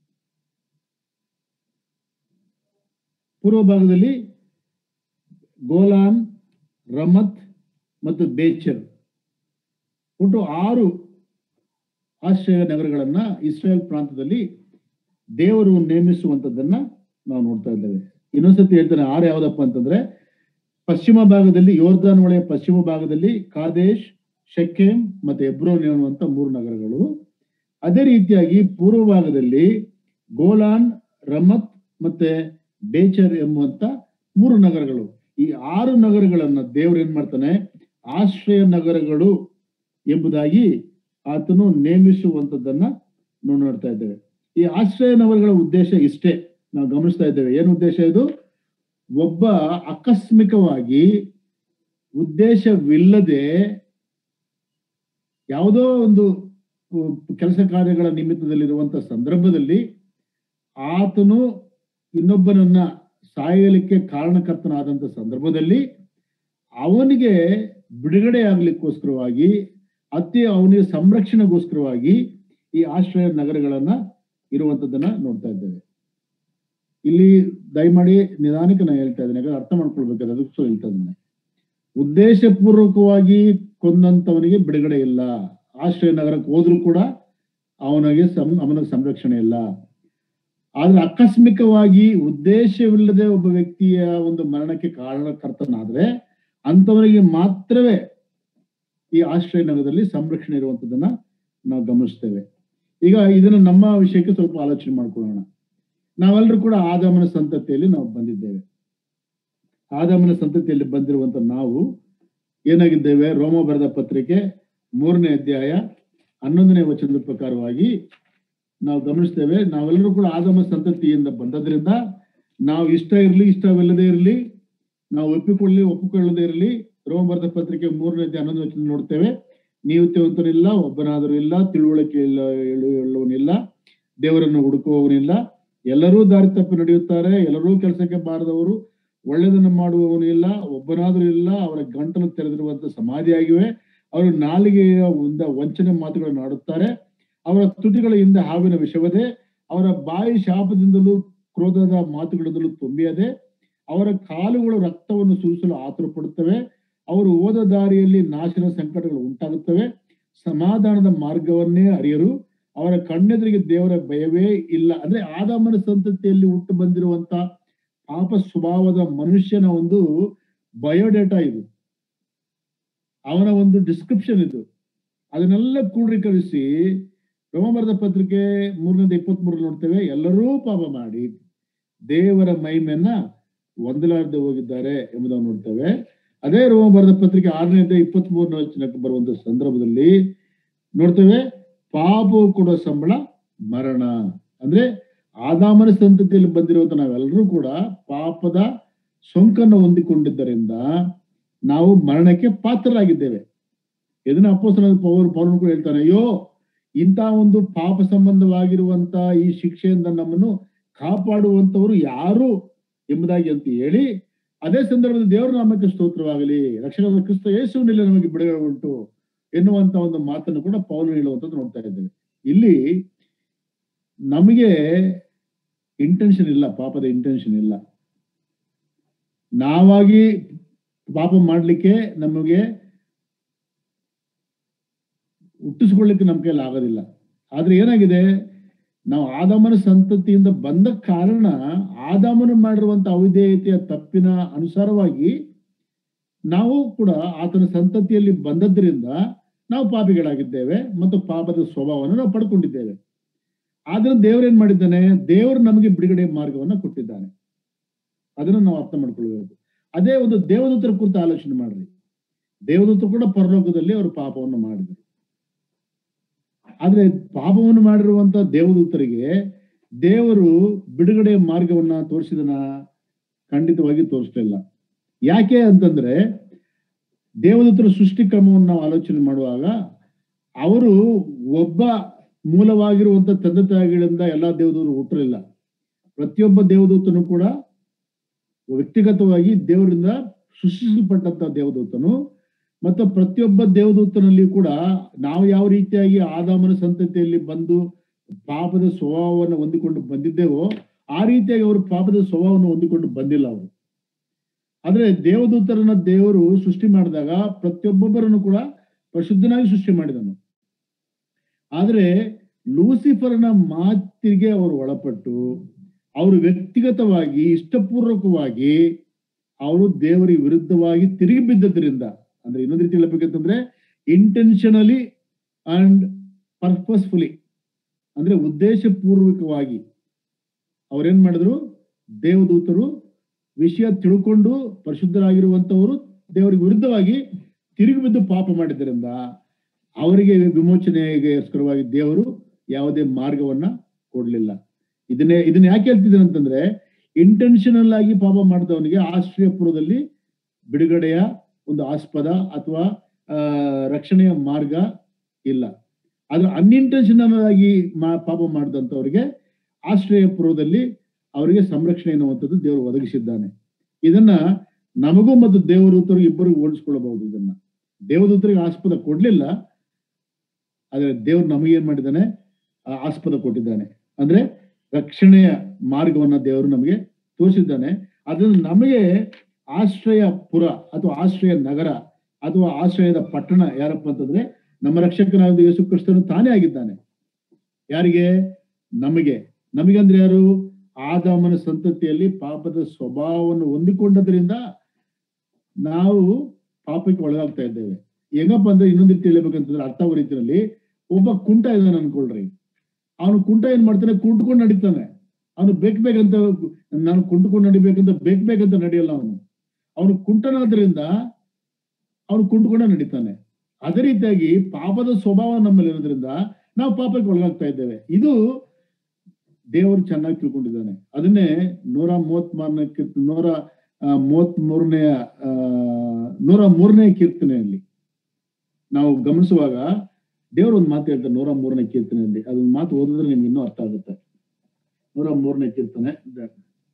S1: ಪೂರ್ವ ಭಾಗದಲ್ಲಿ ಗೋಲಾನ್ ರಮತ್ ಮತ್ತು ಬೇಚರ್ ಒಟ್ಟು ಆರು ಆಶ್ರಯ ನಗರಗಳನ್ನ ಇಸ್ರೇಲ್ ಪ್ರಾಂತದಲ್ಲಿ ದೇವರು ನೇಮಿಸುವಂತದ್ದನ್ನ ನಾವು ನೋಡ್ತಾ ಇದ್ದೇವೆ ಇನ್ನೊಂದ್ಸತಿ ಹೇಳ್ತಾನೆ ಆರು ಯಾವ್ದಪ್ಪ ಅಂತಂದ್ರೆ ಪಶ್ಚಿಮ ಭಾಗದಲ್ಲಿ ಯೋರ್ದಾನ್ ಹೊಳೆಯ ಪಶ್ಚಿಮ ಭಾಗದಲ್ಲಿ ಕಾದೇಶ್ ಶೆಕೆಮ್ ಮತ್ತೆ ಎಬ್ರೋನ್ ಎನ್ನುವಂತ ಮೂರು ನಗರಗಳು ಅದೇ ರೀತಿಯಾಗಿ ಪೂರ್ವ ಭಾಗದಲ್ಲಿ ಗೋಲಾನ್ ರಮತ್ ಮತ್ತೆ ಬೇಚರ್ ಎಂಬುವಂತ ಮೂರು ನಗರಗಳು ಈ ಆರು ನಗರಗಳನ್ನ ದೇವರು ಏನ್ ಮಾಡ್ತಾನೆ ಆಶ್ರಯ ನಗರಗಳು ಎಂಬುದಾಗಿ ಆತನು ನೇಮಿಸುವಂತದ್ದನ್ನ ನಾವು ನೋಡ್ತಾ ಇದ್ದೇವೆ ಈ ಆಶ್ರಯ ನಗರಗಳ ಉದ್ದೇಶ ಇಷ್ಟೇ ನಾವು ಗಮನಿಸ್ತಾ ಇದ್ದೇವೆ ಏನು ಉದ್ದೇಶ ಇದು ಒಬ್ಬ ಆಕಸ್ಮಿಕವಾಗಿ ಉದ್ದೇಶವಿಲ್ಲದೆ ಯಾವುದೋ ಒಂದು ಉ- ಕೆಲಸ ಕಾರ್ಯಗಳ ನಿಮಿತ್ತದಲ್ಲಿರುವಂತ ಸಂದರ್ಭದಲ್ಲಿ ಆತನು ಇನ್ನೊಬ್ಬನನ್ನ ಸಾಯಲಿಕ್ಕೆ ಕಾರಣಕರ್ತನಾದಂತ ಸಂದರ್ಭದಲ್ಲಿ ಅವನಿಗೆ ಬಿಡುಗಡೆ ಆಗ್ಲಿಕ್ಕೋಸ್ಕರವಾಗಿ ಅತಿ ಅವನಿಗೆ ಸಂರಕ್ಷಣೆಗೋಸ್ಕರವಾಗಿ ಈ ಆಶ್ರಯ ನಗರಗಳನ್ನ ಇರುವಂತದ್ದನ್ನ ನೋಡ್ತಾ ಇದ್ದೇವೆ ಇಲ್ಲಿ ದಯಮಾಡಿ ನಿಧಾನಕ್ಕೆ ನಾನು ಹೇಳ್ತಾ ಇದ್ದೇನೆ ಯಾಕಂದ್ರೆ ಅರ್ಥ ಮಾಡ್ಕೊಳ್ಬೇಕಾದ್ರೆ ಅದಕ್ಕೋಸ್ಕರ ಹೇಳ್ತಾ ಇದ್ದೇನೆ ಉದ್ದೇಶಪೂರ್ವಕವಾಗಿ ಕೊಂದಂತವನಿಗೆ ಬಿಡುಗಡೆ ಇಲ್ಲ ಆಶ್ರಯ ನಗರಕ್ಕೆ ಹೋದ್ರೂ ಕೂಡ ಅವನಿಗೆ ಸಂ ಅವನಿಗೆ ಸಂರಕ್ಷಣೆ ಇಲ್ಲ ಆದ್ರೆ ಆಕಸ್ಮಿಕವಾಗಿ ಉದ್ದೇಶವಿಲ್ಲದೆ ಒಬ್ಬ ವ್ಯಕ್ತಿಯ ಒಂದು ಮರಣಕ್ಕೆ ಕಾರಣಕರ್ತನಾದ್ರೆ ಅಂತವನಿಗೆ ಮಾತ್ರವೇ ಈ ಆಶ್ರಯ ನಗರದಲ್ಲಿ ಸಂರಕ್ಷಣೆ ಇರುವಂತದನ್ನ ನಾವು ಗಮನಿಸ್ತೇವೆ ಈಗ ಇದನ್ನು ನಮ್ಮ ವಿಷಯಕ್ಕೆ ಸ್ವಲ್ಪ ಆಲೋಚನೆ ಮಾಡ್ಕೊಳ್ಳೋಣ ನಾವೆಲ್ಲರೂ ಕೂಡ ಆದಾಮನ ಸಂತತಿಯಲ್ಲಿ ನಾವು ಬಂದಿದ್ದೇವೆ ಆದಾಮನ ಸಂತತಿಯಲ್ಲಿ ಬಂದಿರುವಂತ ನಾವು ಏನಾಗಿದ್ದೇವೆ ರೋಮ ಬರೆದ ಪತ್ರಿಕೆ ಮೂರನೇ ಅಧ್ಯಾಯ ಹನ್ನೊಂದನೇ ವಚನದ ಪ್ರಕಾರವಾಗಿ ನಾವು ಗಮನಿಸ್ತೇವೆ ನಾವೆಲ್ಲರೂ ಕೂಡ ಆದಮ ಸಂತತಿಯಿಂದ ಬಂದದ್ರಿಂದ ನಾವು ಇಷ್ಟ ಇರಲಿ ಇಷ್ಟವಿಲ್ಲದೆ ಇರಲಿ ನಾವು ಒಪ್ಪಿಕೊಳ್ಳಿ ಒಪ್ಪಿಕೊಳ್ಳದೆ ಇರಲಿ ರೋಮ ಬರೆದ ಪತ್ರಿಕೆ ಮೂರನೇ ಅಧ್ಯಾಯ ಹನ್ನೊಂದು ವಚನ ನೋಡ್ತೇವೆ ನೀತಿವಂತನಿಲ್ಲ ಒಬ್ಬನಾದರೂ ಇಲ್ಲ ತಿಳುವಳಿಕೆ ಇಲ್ಲ ಹೇಳು- ಹೇಳುವವನಿಲ್ಲ ದೇವರನ್ನು ಹುಡುಕುವವನಿಲ್ಲ ಎಲ್ಲರೂ ದಾರಿ ತಪ್ಪಿ ನಡೆಯುತ್ತಾರೆ ಎಲ್ಲರೂ ಕೆಲಸಕ್ಕೆ ಬಾರದವರು ಒಳ್ಳೆಯದನ್ನು ಮಾಡುವವನು ಇಲ್ಲ ಒಬ್ಬನಾದರೂ ಇಲ್ಲ ಅವರ ಗಂಟಲು ತೆರೆದಿರುವಂತ ಸಮಾಧಿಯಾಗಿವೆ ಅವರು ನಾಲಿಗೆಯ ಒಂದ ವಂಚನೆ ಮಾತುಗಳನ್ನು ಆಡುತ್ತಾರೆ ಅವರ ತುಟಿಗಳ ಹಿಂದೆ ಹಾವಿನ ವಿಷವದೆ ಅವರ ಬಾಯಿ ಶಾಪದಿಂದಲೂ ಕ್ರೋಧದ ಮಾತುಗಳಿಂದಲೂ ತುಂಬಿಯದೆ ಅವರ ಕಾಲುಗಳು ರಕ್ತವನ್ನು ಸುರಿಸಲು ಆತುರ ಪಡುತ್ತವೆ ಅವರು ಹೋದ ದಾರಿಯಲ್ಲಿ ನಾಶನ ಸಂಕಟಗಳು ಉಂಟಾಗುತ್ತವೆ ಸಮಾಧಾನದ ಮಾರ್ಗವನ್ನೇ ಅರಿಯರು ಅವರ ಕಣ್ಣೆದುರಿಗೆ ದೇವರ ಭಯವೇ ಇಲ್ಲ ಅಂದ್ರೆ ಆದಾಮನ ಸಂತತಿಯಲ್ಲಿ ಹುಟ್ಟು ಬಂದಿರುವಂತ ಪಾಪ ಸ್ವಭಾವದ ಮನುಷ್ಯನ ಒಂದು ಬಯೋಡೇಟಾ ಇದು ಅವನ ಒಂದು ಡಿಸ್ಕ್ರಿಪ್ಷನ್ ಇದು ಅದನ್ನೆಲ್ಲ ಕ್ರೋಢೀಕರಿಸಿ ರೋಮಬರದ ಪತ್ರಿಕೆ ಮೂರನೇದ ಇಪ್ಪತ್ತ್ ನೋಡ್ತೇವೆ ಎಲ್ಲರೂ ಪಾಪ ಮಾಡಿ ದೇವರ ಮಹಿಮೆಯನ್ನ ಹೊಂದಲಾರದೆ ಹೋಗಿದ್ದಾರೆ ಎಂಬುದನ್ನು ನೋಡ್ತೇವೆ ಅದೇ ರೋಮಬರದ ಪತ್ರಿಕೆ ಆರನೇದ ಇಪ್ಪತ್ತ್ ಮೂರನೇ ವಚನಕ್ಕೆ ಬರುವಂತ ಸಂದರ್ಭದಲ್ಲಿ ನೋಡ್ತೇವೆ ಪಾಪವು ಕೊಡೋ ಸಂಬಳ ಮರಣ ಅಂದ್ರೆ ಆದಾಮನ ಸಂತತಿಯಲ್ಲಿ ಬಂದಿರುವಂತ ನಾವೆಲ್ಲರೂ ಕೂಡ ಪಾಪದ ಸೋಂಕನ್ನು ಹೊಂದಿಕೊಂಡಿದ್ದರಿಂದ ನಾವು ಮರಣಕ್ಕೆ ಪಾತ್ರರಾಗಿದ್ದೇವೆ ಇದನ್ನ ಅಪ್ಪೋಸ್ತಲ ಪೌರ ಪೌರನು ಕೂಡ ಹೇಳ್ತಾನೆ ಅಯ್ಯೋ ಇಂಥ ಒಂದು ಪಾಪ ಸಂಬಂಧವಾಗಿರುವಂತ ಈ ಶಿಕ್ಷೆಯಿಂದ ನಮ್ಮನ್ನು ಕಾಪಾಡುವಂತವರು ಯಾರು ಎಂಬುದಾಗಿ ಅಂತ ಹೇಳಿ ಅದೇ ಸಂದರ್ಭದಲ್ಲಿ ದೇವರ ನಾಮಕ್ಕೆ ಸ್ತೋತ್ರವಾಗಲಿ ರಕ್ಷಣದ ಕ್ರಿಸ್ತ ಯೇಸುವಿನಲ್ಲಿ ನಮಗೆ ಬಿಡುಗಡೆ ಉಂಟು ಎನ್ನುವಂತ ಒಂದು ಮಾತನ್ನು ಕೂಡ ಪೌಲ ಹೇಳುವಂತದ್ದು ನೋಡ್ತಾ ಇದ್ದೇವೆ ಇಲ್ಲಿ ನಮಗೆ ಇಂಟೆನ್ಷನ್ ಇಲ್ಲ ಪಾಪದ ಇಂಟೆನ್ಷನ್ ಇಲ್ಲ ನಾವಾಗಿ ಪಾಪ ಮಾಡ್ಲಿಕ್ಕೆ ನಮಗೆ ಹುಟ್ಟಿಸ್ಕೊಳ್ಳಿಕ್ಕೆ ನಮ್ಮ ಕೈಯಲ್ಲಿ ಆಗೋದಿಲ್ಲ ಆದ್ರೆ ಏನಾಗಿದೆ ನಾವು ಆದಾಮನ ಸಂತತಿಯಿಂದ ಬಂದ ಕಾರಣ ಆದಾಮನ ಮಾಡಿರುವಂತ ಅವಿಧೇಯತೆಯ ತಪ್ಪಿನ ಅನುಸಾರವಾಗಿ ನಾವು ಕೂಡ ಆತನ ಸಂತತಿಯಲ್ಲಿ ಬಂದದ್ರಿಂದ ನಾವು ಪಾಪಿಗಳಾಗಿದ್ದೇವೆ ಮತ್ತು ಪಾಪದ ಸ್ವಭಾವವನ್ನು ನಾವು ಪಡ್ಕೊಂಡಿದ್ದೇವೆ ಆದ್ರೆ ದೇವರೇನ್ ಮಾಡಿದ್ದಾನೆ ದೇವರು ನಮಗೆ ಬಿಡುಗಡೆ ಮಾರ್ಗವನ್ನ ಕೊಟ್ಟಿದ್ದಾನೆ ಅದನ್ನು ನಾವು ಅರ್ಥ ಮಾಡ್ಕೊಳ್ಬೇಕು ಅದೇ ಒಂದು ದೇವದೂತರ ಕುರಿತು ಆಲೋಚನೆ ಮಾಡ್ರಿ ದೇವದೂತರು ಕೂಡ ಪರಲೋಕದಲ್ಲಿ ಅವರು ಪಾಪವನ್ನು ಮಾಡಿದರು ಆದ್ರೆ ಪಾಪವನ್ನು ಮಾಡಿರುವಂತ ದೇವದೂತರಿಗೆ ದೇವರು ಬಿಡುಗಡೆ ಮಾರ್ಗವನ್ನ ತೋರಿಸಿದನ ಖಂಡಿತವಾಗಿ ತೋರಿಸ್ಲಿಲ್ಲ ಯಾಕೆ ಅಂತಂದ್ರೆ ದೇವದೂತರ ಸೃಷ್ಟಿ ಕ್ರಮವನ್ನು ನಾವು ಆಲೋಚನೆ ಮಾಡುವಾಗ ಅವರು ಒಬ್ಬ ಮೂಲವಾಗಿರುವಂತ ತಂದೆ ತಾಯಿಗಳಿಂದ ಎಲ್ಲಾ ದೇವದೂತರು ಹುಟ್ಟಲಿಲ್ಲ ಪ್ರತಿಯೊಬ್ಬ ದೇವದೂತನು ಕೂಡ ವ್ಯಕ್ತಿಗತವಾಗಿ ದೇವರಿಂದ ಸೃಷ್ಟಿಸಲ್ಪಟ್ಟಂತ ದೇವದೂತನು ಮತ್ತು ಪ್ರತಿಯೊಬ್ಬ ದೇವದೂತನಲ್ಲಿ ಕೂಡ ನಾವು ಯಾವ ರೀತಿಯಾಗಿ ಆದಾಮನ ಸಂತತಿಯಲ್ಲಿ ಬಂದು ಪಾಪದ ಸ್ವಭಾವವನ್ನು ಹೊಂದಿಕೊಂಡು ಬಂದಿದ್ದೇವೋ ಆ ರೀತಿಯಾಗಿ ಅವರು ಪಾಪದ ಸ್ವಭಾವವನ್ನು ಹೊಂದಿಕೊಂಡು ಬಂದಿಲ್ಲ ಅವರು ಆದ್ರೆ ದೇವದೂತರನ್ನ ದೇವರು ಸೃಷ್ಟಿ ಮಾಡಿದಾಗ ಪ್ರತಿಯೊಬ್ಬೊಬ್ಬರನ್ನು ಕೂಡ ಪರಿಶುದ್ಧನಾಗಿ ಸೃಷ್ಟಿ ಮಾಡಿದನು ಆದ್ರೆ ಲೂಸಿಫರ್ನ ಮಾತಿಗೆ ಅವರು ಒಳಪಟ್ಟು ಅವರು ವ್ಯಕ್ತಿಗತವಾಗಿ ಇಷ್ಟಪೂರ್ವಕವಾಗಿ ಅವರು ದೇವರಿಗೆ ವಿರುದ್ಧವಾಗಿ ತಿರುಗಿ ಬಿದ್ದದ್ರಿಂದ ಅಂದ್ರೆ ಇನ್ನೊಂದು ರೀತಿ ಹೇಳ್ಬೇಕಂತಂದ್ರೆ ಇಂಟೆನ್ಷನಲಿ ಅಂಡ್ ಪರ್ಪಸ್ಫುಲಿ ಅಂದ್ರೆ ಉದ್ದೇಶಪೂರ್ವಕವಾಗಿ ಅವ್ರೇನ್ ಮಾಡಿದ್ರು ದೇವದೂತರು ವಿಷಯ ತಿಳ್ಕೊಂಡು ಪರಿಶುದ್ಧರಾಗಿರುವಂತವರು ದೇವರಿಗೆ ವಿರುದ್ಧವಾಗಿ ತಿರುಗಿ ಬಿದ್ದು ಪಾಪ ಮಾಡಿದ್ದರಿಂದ ಅವರಿಗೆ ವಿಮೋಚನೆಗೋಸ್ಕರವಾಗಿ ದೇವರು ಯಾವುದೇ ಮಾರ್ಗವನ್ನ ಕೊಡ್ಲಿಲ್ಲ ಇದನ್ನೇ ಇದನ್ನ ಯಾಕೆ ಹೇಳ್ತಿದ್ದೇನೆ ಅಂತಂದ್ರೆ ಇಂಟೆನ್ಷನಲ್ ಆಗಿ ಪಾಪ ಮಾಡಿದವನಿಗೆ ಆಶ್ರಯಪುರದಲ್ಲಿ ಬಿಡುಗಡೆಯ ಒಂದು ಆಸ್ಪದ ಅಥವಾ ಆ, ರಕ್ಷಣೆಯ ಮಾರ್ಗ ಇಲ್ಲ ಆದ್ರೆ ಅನ್ಇಂಟೆನ್ಷನಲ್ ಆಗಿ ಮಾ- ಪಾಪ ಮಾಡಿದಂಥವ್ರಿಗೆ ಆಶ್ರಯಪುರದಲ್ಲಿ ಅವರಿಗೆ ಸಂರಕ್ಷಣೆ ಎನ್ನುವಂಥದ್ದು ದೇವರು ಒದಗಿಸಿದ್ದಾನೆ ಇದನ್ನ ನಮಗೂ ಮತ್ತು ದೇವದೂತರು ಇಬ್ಬರಿಗೂ ಹೋಲಿಸ್ಕೊಳ್ಳಬಹುದು ಇದನ್ನ ದೇವದೂತರಿಗೆ ಆಸ್ಪದ ಕೊಡ್ಲಿಲ್ಲ ಆದ್ರೆ ದೇವ್ರು ನಮಗೇನ್ ಮಾಡಿದ್ದಾನೆ ಆ ಆಸ್ಪದ ಕೊಟ್ಟಿದ್ದಾನೆ ಅಂದ್ರೆ ರಕ್ಷಣೆಯ ಮಾರ್ಗವನ್ನ ದೇವರು ನಮಗೆ ತೋರಿಸಿದ್ದಾನೆ ಅದನ್ನು ನಮಗೆ ಆಶ್ರಯ ಪುರ ಅಥವಾ ಆಶ್ರಯ ನಗರ ಅಥವಾ ಆಶ್ರಯದ ಪಟ್ಟಣ ಯಾರಪ್ಪ ಅಂತಂದ್ರೆ ನಮ್ಮ ರಕ್ಷಕನಾದ ಯೇಸು ಕ್ರಿಸ್ತನು ತಾನೇ ಆಗಿದ್ದಾನೆ ಯಾರಿಗೆ ನಮಗೆ ನಮಗೆ ಅಂದ್ರೆ ಯಾರು ಆದಾಮನ ಸಂತತಿಯಲ್ಲಿ ಪಾಪದ ಸ್ವಭಾವವನ್ನು ಹೊಂದಿಕೊಂಡದ್ರಿಂದ ನಾವು ಪಾಪಕ್ಕೆ ಒಳಗಾಗ್ತಾ ಇದ್ದೇವೆ ಹೆಂಗಪ್ಪ ಅಂದ್ರೆ ಇನ್ನೊಂದು ರೀತಿ ಹೇಳ್ಬೇಕಂತಂದ್ರೆ ಅರ್ಥ ಆಗೋ ರೀತಿಯಲ್ಲಿ ಒಬ್ಬ ಕುಂಟ ಇದ್ದಾನೆ ಅನ್ಕೊಳ್ರಿ ಅವನು ಕುಂಟ ಏನ್ ಮಾಡ್ತಾನೆ ಕುಂಟ್ಕೊಂಡು ನಡೀತಾನೆ ಅವನು ಬೇಕ್ ಬೇಕಂತ ನಾನು ಕುಂಟ್ಕೊಂಡು ನಡಿಬೇಕಂತ ಬೇಕ್ ಬೇಕಂತ ನಡೆಯಲ್ಲ ಅವನು ಅವನು ಕುಂಟನಾದ್ರಿಂದ ಅವನು ಕುಂಟ್ಕೊಂಡ ನಡೀತಾನೆ ಅದೇ ರೀತಿಯಾಗಿ ಪಾಪದ ಸ್ವಭಾವ ನಮ್ಮಲ್ಲಿ ಇರೋದ್ರಿಂದ ನಾವು ಪಾಪಕ್ಕೆ ಒಳಗಾಗ್ತಾ ಇದ್ದೇವೆ ಇದು ದೇವರು ಚೆನ್ನಾಗಿ ತಿಳ್ಕೊಂಡಿದ್ದಾನೆ ಅದನ್ನೇ ನೂರ ಮೂವತ್ ಮಾರನೇ ಕೀರ್ತನೆ ನೂರ ಮೂವತ್ ಮೂರನೆಯ ನೂರ ಮೂರನೇ ಕೀರ್ತನೆಯಲ್ಲಿ ನಾವು ಗಮನಿಸುವಾಗ ದೇವರು ಒಂದು ಮಾತು ಹೇಳ್ತಾರೆ ನೂರ ಮೂರನೇ ಕೀರ್ತನೆಯಲ್ಲಿ ಅದೊಂದು ಮಾತು ಓದಿದ್ರೆ ನಿಮ್ಗೆ ಇನ್ನೂ ಅರ್ಥ ಆಗುತ್ತೆ ನೂರ ಮೂರನೇ ಕೀರ್ತನೆ ಇದೆ.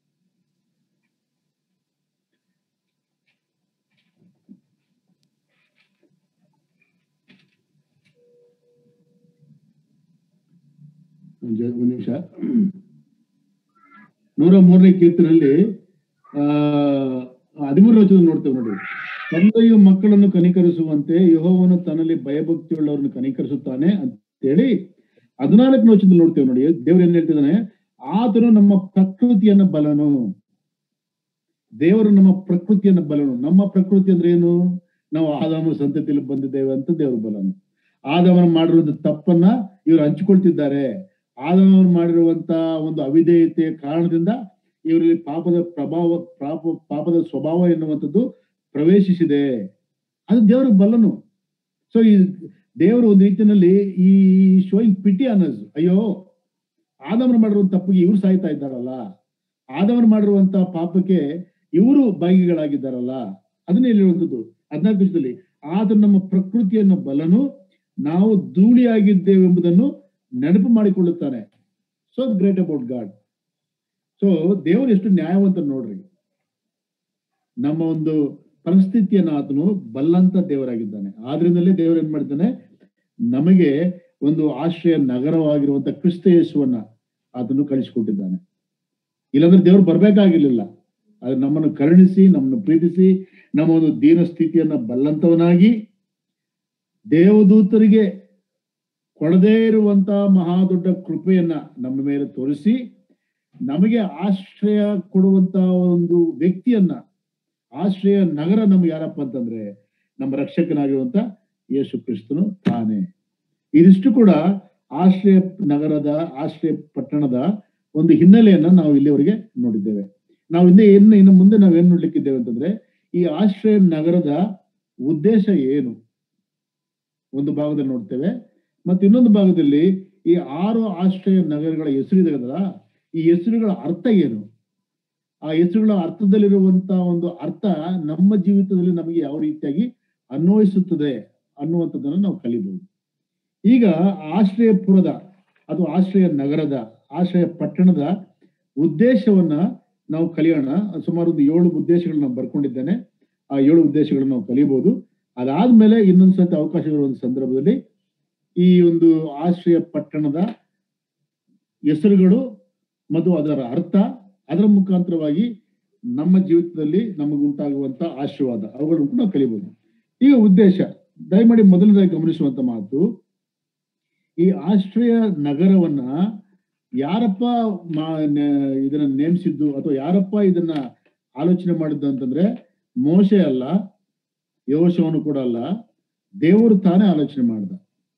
S1: ಒಂದ್ ಜ- ಒಂದ್ ನಿಮಿಷ ನೂರ ಮೂರನೇ ಕೀರ್ತನೆಯಲ್ಲಿ ಆ ಹದಿಮೂರು ವಚನ ನೋಡ್ತೇವೆ ನೋಡಿ ತಂದೆಯು ಮಕ್ಕಳನ್ನು ಕನಿಕರಿಸುವಂತೆ ಯಹೋವನು ತನ್ನಲ್ಲಿ ಭಯಭಕ್ತಿಯುಳ್ಳವರನ್ನು ಕನಿಕರಿಸುತ್ತಾನೆ ಅಂತ ಹೇಳಿ ಹದಿನಾಲ್ಕನೇ ವರ್ಷದಲ್ಲಿ ನೋಡ್ತೇವೆ ನೋಡಿ ದೇವ್ರು ಏನ್ ಹೇಳ್ತಿದ್ದಾನೆ ಆತನು ನಮ್ಮ ಪ್ರಕೃತಿಯನ್ನ ಬಲನು ದೇವರು ನಮ್ಮ ಪ್ರಕೃತಿಯನ್ನ ಬಲನು ನಮ್ಮ ಪ್ರಕೃತಿ ಅಂದ್ರೆ ಏನು ನಾವು ಆದಾಮನ ಸಂತತಿಯಲ್ಲಿ ಬಂದಿದ್ದೇವೆ ಅಂತ ದೇವರು ಬಲನು ಆದವನ ಮಾಡಿರುವಂತ ತಪ್ಪನ್ನ ಇವರು ಹಂಚಿಕೊಳ್ತಿದ್ದಾರೆ ಆದವನ ಮಾಡಿರುವಂತ ಒಂದು ಅವಿಧೇಯತೆಯ ಕಾರಣದಿಂದ ಇವರಲ್ಲಿ ಪಾಪದ ಪ್ರಭಾವ ಪಾಪ ಪಾಪದ ಸ್ವಭಾವ ಎನ್ನುವಂಥದ್ದು ಪ್ರವೇಶಿಸಿದೆ ಅದು ದೇವರು ಬಲ್ಲನು ಸೊ ಈ ದೇವರು ಒಂದು ರೀತಿಯಲ್ಲಿ ಈ ಶೋಯಿಂಗ್ ಪಿಟಿ ಅನ್ನೋದು ಅಯ್ಯೋ ಆದವನು ಮಾಡಿರುವಂತ ತಪ್ಪಿಗೆ ಇವ್ರು ಸಾಯ್ತಾ ಇದ್ದಾರಲ್ಲ ಆದವನು ಮಾಡಿರುವಂತ ಪಾಪಕ್ಕೆ ಇವರು ಭಾಗಿಗಳಾಗಿದ್ದಾರಲ್ಲ ಅದನ್ನ ಹೇಳಿರುವಂಥದ್ದು ಹದಿನಾಲ್ಕು ವರ್ಷದಲ್ಲಿ ಆತ ನಮ್ಮ ಪ್ರಕೃತಿಯನ್ನು ಬಲನು ನಾವು ಧೂಳಿಯಾಗಿದ್ದೇವೆ ಎಂಬುದನ್ನು ನೆನಪು ಮಾಡಿಕೊಳ್ಳುತ್ತಾನೆ so great about God so ದೇವರು ಎಷ್ಟು ನ್ಯಾಯವಂತ ನೋಡ್ರಿ ನಮ್ಮ ಒಂದು ಪರಿಸ್ಥಿತಿಯನ್ನು ಆತನು ಬಲ್ಲಂತ ದೇವರಾಗಿದ್ದಾನೆ ಆದ್ರಿಂದಲೇ ದೇವರು ಏನ್ ಮಾಡ್ತಾನೆ ನಮಗೆ ಒಂದು ಆಶ್ರಯ ನಗರವಾಗಿರುವಂತ ಕ್ರಿಸ್ತ ಯೇಸುವನ್ನ ಆತನು ಕಳಿಸಿಕೊಟ್ಟಿದ್ದಾನೆ ಇಲ್ಲಾಂದ್ರೆ ದೇವರು ಬರ್ಬೇಕಾಗಿರ್ಲಿಲ್ಲ ಆದ್ರೆ ನಮ್ಮನ್ನು ಕರುಣಿಸಿ ನಮ್ಮನ್ನು ಪ್ರೀತಿಸಿ ನಮ್ಮ ಒಂದು ದೀನ ಸ್ಥಿತಿಯನ್ನ ಬಲ್ಲಂತವನಾಗಿ ದೇವದೂತರಿಗೆ ಕೊಡದೇ ಇರುವಂತಹ ಮಹಾದೊಡ್ಡ ಕೃಪೆಯನ್ನ ನಮ್ಮ ಮೇಲೆ ತೋರಿಸಿ ನಮಗೆ ಆಶ್ರಯ ಕೊಡುವಂತ ಒಂದು ವ್ಯಕ್ತಿಯನ್ನ ಆಶ್ರಯ ನಗರ ನಮ್ಗೆ ಯಾರಪ್ಪ ಅಂತಂದ್ರೆ ನಮ್ಮ ರಕ್ಷಕನಾಗಿರುವಂತ ಯೇಸು ಕ್ರಿಸ್ತನು ತಾನೇ ಇದಿಷ್ಟು ಕೂಡ ಆಶ್ರಯ ನಗರದ ಆಶ್ರಯ ಪಟ್ಟಣದ ಒಂದು ಹಿನ್ನೆಲೆಯನ್ನ ನಾವು ಇಲ್ಲಿವರೆಗೆ ನೋಡಿದ್ದೇವೆ ನಾವು ಹಿಂದೆ ಇನ್ನು ಇನ್ನು ಮುಂದೆ ನಾವು ಏನ್ ನೋಡ್ಲಿಕ್ಕಿದ್ದೇವೆ ಅಂತಂದ್ರೆ ಈ ಆಶ್ರಯ ನಗರದ ಉದ್ದೇಶ ಏನು ಒಂದು ಭಾಗದಲ್ಲಿ ನೋಡ್ತೇವೆ ಮತ್ತೆ ಇನ್ನೊಂದು ಭಾಗದಲ್ಲಿ ಈ ಆರು ಆಶ್ರಯ ನಗರಗಳ ಹೆಸರಿದೆಯಲ್ಲ ಈ ಹೆಸರುಗಳ ಅರ್ಥ ಏನು ಆ ಹೆಸರುಗಳ ಅರ್ಥದಲ್ಲಿರುವಂತ ಒಂದು ಅರ್ಥ ನಮ್ಮ ಜೀವಿತದಲ್ಲಿ ನಮಗೆ ಯಾವ ರೀತಿಯಾಗಿ ಅನ್ವಯಿಸುತ್ತದೆ ಅನ್ನುವಂಥದ್ದನ್ನು ನಾವು ಕಲಿಬಹುದು ಈಗ ಆಶ್ರಯಪುರದ ಅದು ಆಶ್ರಯ ನಗರದ ಆಶ್ರಯ ಪಟ್ಟಣದ ಉದ್ದೇಶವನ್ನ ನಾವು ಕಲಿಯೋಣ ಸುಮಾರು ಒಂದು ಏಳು ಉದ್ದೇಶಗಳನ್ನ ನಾನು ಬರ್ಕೊಂಡಿದ್ದೇನೆ ಆ ಏಳು ಉದ್ದೇಶಗಳನ್ನ ನಾವು ಕಲಿಬಹುದು ಅದಾದ್ಮೇಲೆ ಇನ್ನೊಂದು ಸತಿ ಅವಕಾಶ ಇರುವ ಒಂದು ಸಂದರ್ಭದಲ್ಲಿ ಈ ಒಂದು ಆಶ್ರಯ ಪಟ್ಟಣದ ಹೆಸರುಗಳು ಮತ್ತು ಅದರ ಅರ್ಥ ಅದರ ಮುಖಾಂತರವಾಗಿ ನಮ್ಮ ಜೀವಿತದಲ್ಲಿ ನಮಗುಂಟಾಗುವಂತ ಆಶೀರ್ವಾದ ಅವುಗಳನ್ನು ಕೂಡ ನಾವು ಕಲಿಬಹುದು ಈಗ ಉದ್ದೇಶ ದಯಮಾಡಿ ಮೊದಲನೇದಾಗಿ ಗಮನಿಸುವಂತ ಮಾತು ಈ ಆಶ್ರಯ ನಗರವನ್ನ ಯಾರಪ್ಪ ಮಾ- ನೆ- ಇದನ್ನ ನೇಮಿಸಿದ್ದು ಅಥವಾ ಯಾರಪ್ಪ ಇದನ್ನ ಆಲೋಚನೆ ಮಾಡಿದ್ದು ಅಂತಂದ್ರೆ ಮೋಶೆ ಅಲ್ಲ ಯೋಶವನು ಕೂಡ ಅಲ್ಲ ದೇವರು ತಾನೇ ಆಲೋಚನೆ ಮಾಡ್ದ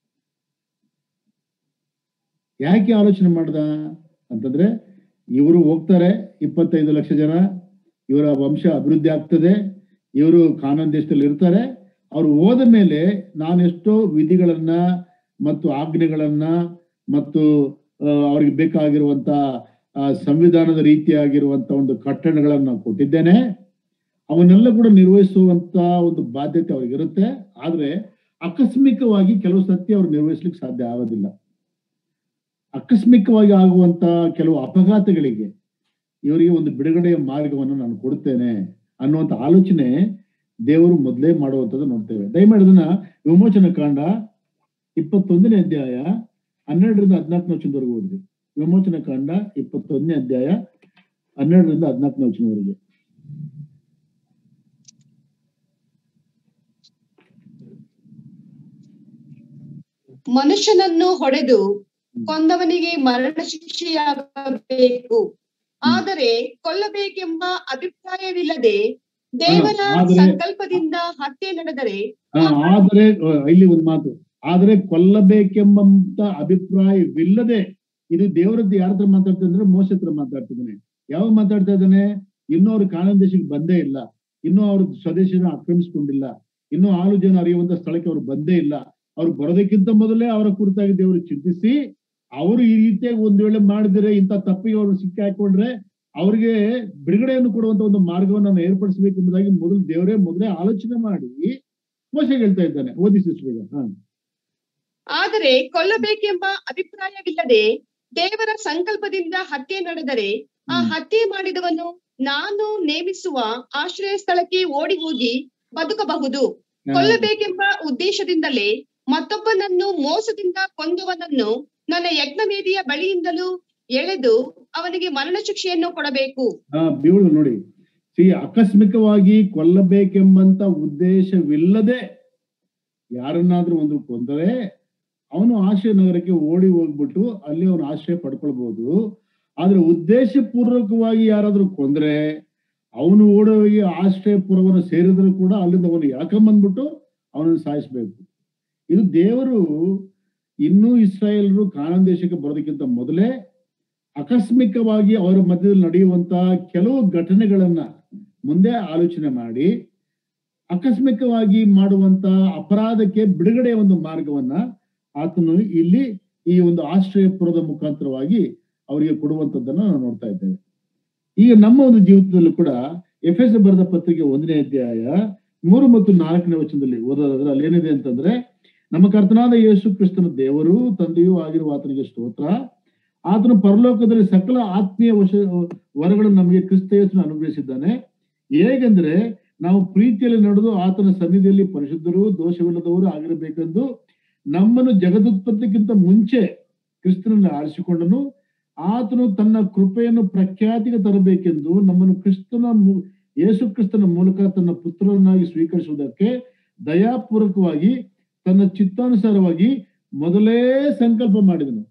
S1: ಯಾಕೆ ಆಲೋಚನೆ ಮಾಡ್ದ ಅಂತಂದ್ರೆ ಇವರು ಹೋಗ್ತಾರೆ ಇಪ್ಪತ್ತೈದು ಲಕ್ಷ ಜನ ಇವರ ವಂಶ ಅಭಿವೃದ್ಧಿ ಆಗ್ತದೆ ಇವರು ಕಾನೂನು ದೇಶದಲ್ಲಿ ಇರ್ತಾರೆ ಅವ್ರು ಹೋದ ಮೇಲೆ ನಾನೆಷ್ಟೋ ವಿಧಿಗಳನ್ನ ಮತ್ತು ಆಜ್ಞೆಗಳನ್ನ ಮತ್ತು ಆ, ಅವ್ರಿಗೆ ಬೇಕಾಗಿರುವಂತ ಆ, ಸಂವಿಧಾನದ ರೀತಿಯಾಗಿರುವಂತ ಒಂದು ಕಟ್ಟಡಗಳನ್ನ ನಾನು ಕೊಟ್ಟಿದ್ದೇನೆ ಅವನ್ನೆಲ್ಲ ಕೂಡ ನಿರ್ವಹಿಸುವಂತ ಒಂದು ಬಾಧ್ಯತೆ ಅವ್ರಿಗಿರುತ್ತೆ ಆದ್ರೆ ಆಕಸ್ಮಿಕವಾಗಿ ಕೆಲವು ಸತ್ಯ ಅವ್ರು ನಿರ್ವಹಿಸ್ಲಿಕ್ಕೆ ಸಾಧ್ಯ ಆಗೋದಿಲ್ಲ ಆಕಸ್ಮಿಕವಾಗಿ ಆಗುವಂತ ಕೆಲವು ಅಪಘಾತಗಳಿಗೆ ಇವರಿಗೆ ಒಂದು ಬಿಡುಗಡೆಯ ಮಾರ್ಗವನ್ನು ನಾನು ಕೊಡುತ್ತೇನೆ ಅನ್ನುವಂತ ಆಲೋಚನೆ ದೇವರು ಮೊದಲೇ ಮಾಡುವಂಥದ್ದು ನೋಡ್ತೇವೆ ದಯಮಾಡಿ ಅದನ್ನ ವಿಮೋಚನ ಕಾಂಡ ಇಪ್ಪತ್ತೊಂದನೇ ಅಧ್ಯಾಯ ಹನ್ನೆರಡರಿಂದ ಹದಿನಾಲ್ಕನೇ ವಚನದವರೆಗೂ ಓದಿದೆ ವಿಮೋಚನ ಕಾಂಡ ಇಪ್ಪತ್ತೊಂದನೇ ಅಧ್ಯಾಯ ಹನ್ನೆರಡರಿಂದ ಹದಿನಾಲ್ಕನೇ ವಚನವರೆಗೆ
S3: ಮನುಷ್ಯನನ್ನು ಹೊಡೆದು ಕೊಂದವನಿಗೆ ಮರಣ ಶಿಕ್ಷೆಯಾಗಬೇಕು ಆದರೆ ಕೊಲ್ಲಬೇಕೆಂಬ ಅಭಿಪ್ರಾಯವಿಲ್ಲದೆ ದೇವರ
S1: ಆದರೆ-
S3: ಸಂಕಲ್ಪದಿಂದ ಹತ್ಯೆ ನಡೆದರೆ
S1: ಆ, ಆದರೆ ಆ, ಇಲ್ಲಿ ಒಂದು ಮಾತು ಆದರೆ ಕೊಲ್ಲಬೇಕೆಂಬಂತ ಅಭಿಪ್ರಾಯವಿಲ್ಲದೆ ಇದು ದೇವರದ್ದು ಯಾರ ಹತ್ರ ಮಾತಾಡ್ತಾ ಅಂದ್ರೆ ಮೋಸ ಹತ್ರ ಮಾತಾಡ್ತಿದ್ದಾನೆ ಯಾವಾಗ ಮಾತಾಡ್ತಾ ಇದ್ದಾನೆ ಇನ್ನೂ ಅವ್ರು ಕಾನೂನು ದೇಶಕ್ಕೆ ಬಂದೇ ಇಲ್ಲ ಇನ್ನೂ ಅವ್ರ ಸ್ವದೇಶನ ಆಕ್ರಮಿಸಿಕೊಂಡಿಲ್ಲ ಇನ್ನೂ ಆಳು ಜನ ಅರಿಯುವಂತ ಸ್ಥಳಕ್ಕೆ ಅವ್ರು ಬಂದೇ ಇಲ್ಲ ಅವ್ರು ಬರೋದಕ್ಕಿಂತ ಮೊದಲೇ ಅವರ ಕುರಿತಾಗಿ ದೇವರು ಚಿಂತಿಸಿ ಅವರು ಈ ರೀತಿಯಾಗಿ ಒಂದ್ ವೇಳೆ ಮಾಡಿದ್ರೆ ಇಂಥ ತಪ್ಪಿಗೆ ಅವರು ಸಿಕ್ಕಿ ಹಾಕೊಂಡ್ರೆ ಅವ್ರಿಗೆ ಬಿಡುಗಡೆಯನ್ನು ಕೊಡುವಂತ ಒಂದು ಮಾರ್ಗವನ್ನು ನಾನು ಏರ್ಪಡಿಸಬೇಕು ಎಂಬುದಾಗಿ ಮೊದಲು ದೇವರೇ ಮೊದಲೇ ಆಲೋಚನೆ ಮಾಡಿ ಮೋಸೆ ಹೇಳ್ತಾ ಇದ್ದಾನೆ ಓದಿ ಸಿಸ್ಟರ್ ಈಗ ಹಾ.
S3: ಆದರೆ ಕೊಲ್ಲಬೇಕೆಂಬ ಅಭಿಪ್ರಾಯವಿಲ್ಲದೆ ದೇವರ ಸಂಕಲ್ಪದಿಂದ ಹತ್ಯೆ ನಡೆದರೆ ಆ
S1: ಹ್ಮ್.
S3: ಹತ್ಯೆ ಮಾಡಿದವನು ನಾನು ನೇಮಿಸುವ ಆಶ್ರಯ ಸ್ಥಳಕ್ಕೆ ಓಡಿ ಹೋಗಿ ಬದುಕಬಹುದು
S1: ಹಾ.
S3: ಕೊಲ್ಲಬೇಕೆಂಬ ಉದ್ದೇಶದಿಂದಲೇ ಮತ್ತೊಬ್ಬನನ್ನು ಮೋಸದಿಂದ ಕೊಂದವನನ್ನು ನನ್ನ ಯಜ್ಞವೇದಿಯ ಬಳಿಯಿಂದಲೂ ಎಳೆದು ಅವನಿಗೆ ಮರಣ ಶಿಕ್ಷೆಯನ್ನು ಕೊಡಬೇಕು
S1: ಹಾ ಬೀಳು ನೋಡಿ ಸಿ ಆಕಸ್ಮಿಕವಾಗಿ ಕೊಲ್ಲಬೇಕೆಂಬಂತ ಉದ್ದೇಶವಿಲ್ಲದೆ ಯಾರನ್ನಾದ್ರೂ ಒಂದು ಕೊಂದರೆ ಅವನು ಆಶ್ರಯ ನಗರಕ್ಕೆ ಓಡಿ ಹೋಗ್ಬಿಟ್ಟು ಅಲ್ಲಿ ಅವನು ಆಶ್ರಯ ಪಡ್ಕೊಳ್ಬಹುದು ಆದ್ರೆ ಉದ್ದೇಶಪೂರ್ವಕವಾಗಿ ಯಾರಾದ್ರೂ ಕೊಂದ್ರೆ ಅವನು ಓಡೋಗಿ ಆಶ್ರಯ ಪುರವನ್ನು ಸೇರಿದ್ರು ಕೂಡ ಅಲ್ಲಿಂದ ಅವನು ಯಾಕಂಬಂದ್ಬಿಟ್ಟು ಅವನನ್ನು ಸಾಯಿಸ್ಬೇಕು ಇದು ದೇವರು ಇನ್ನೂ ಇಸ್ರಾಯೇಲರು ಕಾನಾನ್ ದೇಶಕ್ಕೆ ಬರೋದಕ್ಕಿಂತ ಮೊದಲೇ ಆಕಸ್ಮಿಕವಾಗಿ ಅವರ ಮಧ್ಯದಲ್ಲಿ ನಡೆಯುವಂತಹ ಕೆಲವು ಘಟನೆಗಳನ್ನ ಮುಂದೆ ಆಲೋಚನೆ ಮಾಡಿ ಆಕಸ್ಮಿಕವಾಗಿ ಮಾಡುವಂತ ಅಪರಾಧಕ್ಕೆ ಬಿಡುಗಡೆ ಒಂದು ಮಾರ್ಗವನ್ನ ಆತನು ಇಲ್ಲಿ ಈ ಒಂದು ಆಶ್ರಯಪುರದ ಮುಖಾಂತರವಾಗಿ ಅವರಿಗೆ ಕೊಡುವಂತದ್ದನ್ನ ನಾವು ನೋಡ್ತಾ ಇದ್ದೇವೆ ಈಗ ನಮ್ಮ ಒಂದು ಜೀವಿತದಲ್ಲೂ ಕೂಡ ಎಫ್ ಎಸ್ ಬರೆದ ಪತ್ರಿಕೆ ಒಂದನೇ ಅಧ್ಯಾಯ ಮೂರು ಮತ್ತು ನಾಲ್ಕನೇ ವಚನದಲ್ಲಿ ಓದೋದಾದ್ರೆ ಅಲ್ಲಿ ಏನಿದೆ ಅಂತಂದ್ರೆ ನಮ್ಮ ಕರ್ತನಾದ ಯೇಸು ಕ್ರಿಸ್ತನ ದೇವರು ತಂದೆಯೂ ಆಗಿರುವ ಆತನಿಗೆ ಸ್ತೋತ್ರ ಆತನು ಪರಲೋಕದಲ್ಲಿ ಸಕಲ ಆತ್ಮೀಯ ವಶ ವರಗಳನ್ನು ನಮಗೆ ಕ್ರಿಸ್ತ ಯೇಸುನ ಅನುಗ್ರಹಿಸಿದ್ದಾನೆ ಹೇಗೆಂದ್ರೆ ನಾವು ಪ್ರೀತಿಯಲ್ಲಿ ನಡೆದು ಆತನ ಸನ್ನಿಧಿಯಲ್ಲಿ ಪರಿಶುದ್ಧರು ದೋಷವಿಲ್ಲದವರು ಆಗಿರಬೇಕೆಂದು ನಮ್ಮನ್ನು ಜಗದುತ್ಪತ್ತಿಗಿಂತ ಮುಂಚೆ ಕ್ರಿಸ್ತನನ್ನು ಆರಿಸಿಕೊಂಡನು ಆತನು ತನ್ನ ಕೃಪೆಯನ್ನು ಪ್ರಖ್ಯಾತಿಗೆ ತರಬೇಕೆಂದು ನಮ್ಮನ್ನು ಕ್ರಿಸ್ತನ ಮೂ- ಯೇಸು ಕ್ರಿಸ್ತನ ಮೂಲಕ ತನ್ನ ಪುತ್ರರನ್ನಾಗಿ ಸ್ವೀಕರಿಸುವುದಕ್ಕೆ ದಯಾಪೂರ್ವಕವಾಗಿ ತನ್ನ ಚಿತ್ತಾನುಸಾರವಾಗಿ ಮೊದಲೇ ಸಂಕಲ್ಪ ಮಾಡಿದನು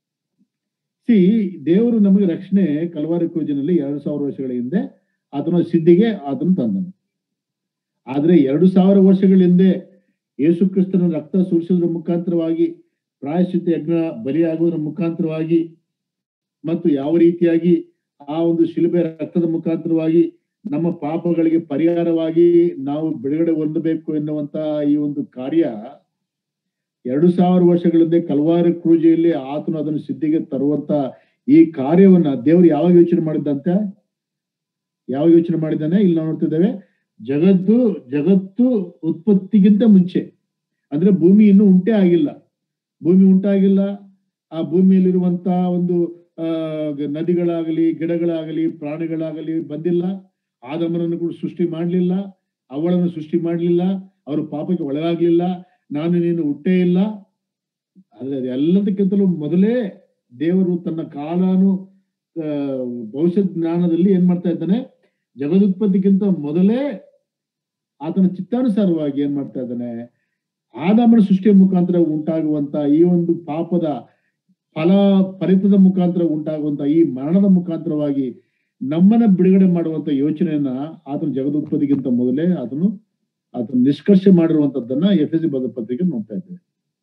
S1: ಸಿ ದೇವರು ನಮಗೆ ರಕ್ಷಣೆ ಕಲ್ವಾರಿ ಕ್ರೂಜಿನಲ್ಲಿ ಎರಡು ಸಾವಿರ ವರ್ಷಗಳ ಹಿಂದೆ ಆತನ ಸಿದ್ಧಿಗೆ ಆತನು ತಂದನು ಆದ್ರೆ ಎರಡು ಸಾವಿರ ವರ್ಷಗಳ ಹಿಂದೆ ಯೇಸು ಕ್ರಿಸ್ತನ ರಕ್ತ ಸುರಿಸೋದ್ರ ಮುಖಾಂತರವಾಗಿ ಪ್ರಾಯಶ್ಚಿತ್ತ ಯಜ್ಞ ಬಲಿಯಾಗುವುದರ ಮುಖಾಂತರವಾಗಿ ಮತ್ತು ಯಾವ ರೀತಿಯಾಗಿ ಆ ಒಂದು ಶಿಲುಬೆ ರಕ್ತದ ಮುಖಾಂತರವಾಗಿ ನಮ್ಮ ಪಾಪಗಳಿಗೆ ಪರಿಹಾರವಾಗಿ ನಾವು ಬಿಡುಗಡೆ ಹೊಂದಬೇಕು ಎನ್ನುವಂತ ಈ ಒಂದು ಕಾರ್ಯ ಎರಡು ಸಾವಿರ ವರ್ಷಗಳಿಂದ ಕಲ್ವಾರಿ ಕ್ರೂಜೆಯಲ್ಲಿ ಆತನು ಅದನ್ನು ಸಿದ್ಧಿಗೆ ತರುವಂತ ಈ ಕಾರ್ಯವನ್ನ ದೇವರು ಯಾವಾಗ ಯೋಚನೆ ಮಾಡಿದ್ದಂತೆ ಯಾವಾಗ ಯೋಚನೆ ಮಾಡಿದ್ದಾನೆ ಇಲ್ಲಿ ನಾವು ನೋಡ್ತಿದ್ದೇವೆ ಜಗತ್ತು ಜಗತ್ತು ಉತ್ಪತ್ತಿಗಿಂತ ಮುಂಚೆ ಅಂದ್ರೆ ಭೂಮಿ ಇನ್ನೂ ಉಂಟೇ ಆಗಿಲ್ಲ ಭೂಮಿ ಉಂಟಾಗಿಲ್ಲ ಆ ಭೂಮಿಯಲ್ಲಿರುವಂತ ಒಂದು ಆ ನದಿಗಳಾಗಲಿ ಗಿಡಗಳಾಗಲಿ ಪ್ರಾಣಿಗಳಾಗಲಿ ಬಂದಿಲ್ಲ ಆದಮನನ್ನು ಕೂಡ ಸೃಷ್ಟಿ ಮಾಡಲಿಲ್ಲ ಅವಳನ್ನು ಸೃಷ್ಟಿ ಮಾಡಲಿಲ್ಲ ಅವರು ಪಾಪಕ್ಕೆ ಒಳಗಾಗ್ಲಿಲ್ಲ ನಾನು ನೀನು ಹುಟ್ಟೇ ಇಲ್ಲ ಆದ್ರೆ ಅದೆಲ್ಲದಕ್ಕಿಂತಲೂ ಮೊದಲೇ ದೇವರು ತನ್ನ ಕಾಲಾನು ಆ, ಭವಿಷ್ಯ ಜ್ಞಾನದಲ್ಲಿ ಏನ್ ಮಾಡ್ತಾ ಇದ್ದಾನೆ ಜಗದುತ್ಪತ್ತಿಗಿಂತ ಮೊದಲೇ ಆತನ ಚಿತ್ತಾನುಸಾರವಾಗಿ ಏನ್ ಮಾಡ್ತಾ ಇದ್ದಾನೆ ಆದಾಮನ ಸೃಷ್ಟಿಯ ಮುಖಾಂತರ ಉಂಟಾಗುವಂತ ಈ ಒಂದು ಪಾಪದ ಫಲ ಫಲಿತದ ಮುಖಾಂತರ ಉಂಟಾಗುವಂತ ಈ ಮರಣದ ಮುಖಾಂತರವಾಗಿ ನಮ್ಮನ್ನ ಬಿಡುಗಡೆ ಮಾಡುವಂತ ಯೋಚನೆಯನ್ನ ಆತನ ಜಗದುತ್ಪತ್ತಿಗಿಂತ ಮೊದಲೇ ಆತನು ಆತನು ನಿಷ್ಕರ್ಷೆ ಮಾಡಿರುವಂತದ್ದನ್ನ ಎಫ್ ಎಸ್ ಸಿ ಬದ ಪತ್ರಿಕೆ ನೋಡ್ತಾ ಇದ್ದೇವೆ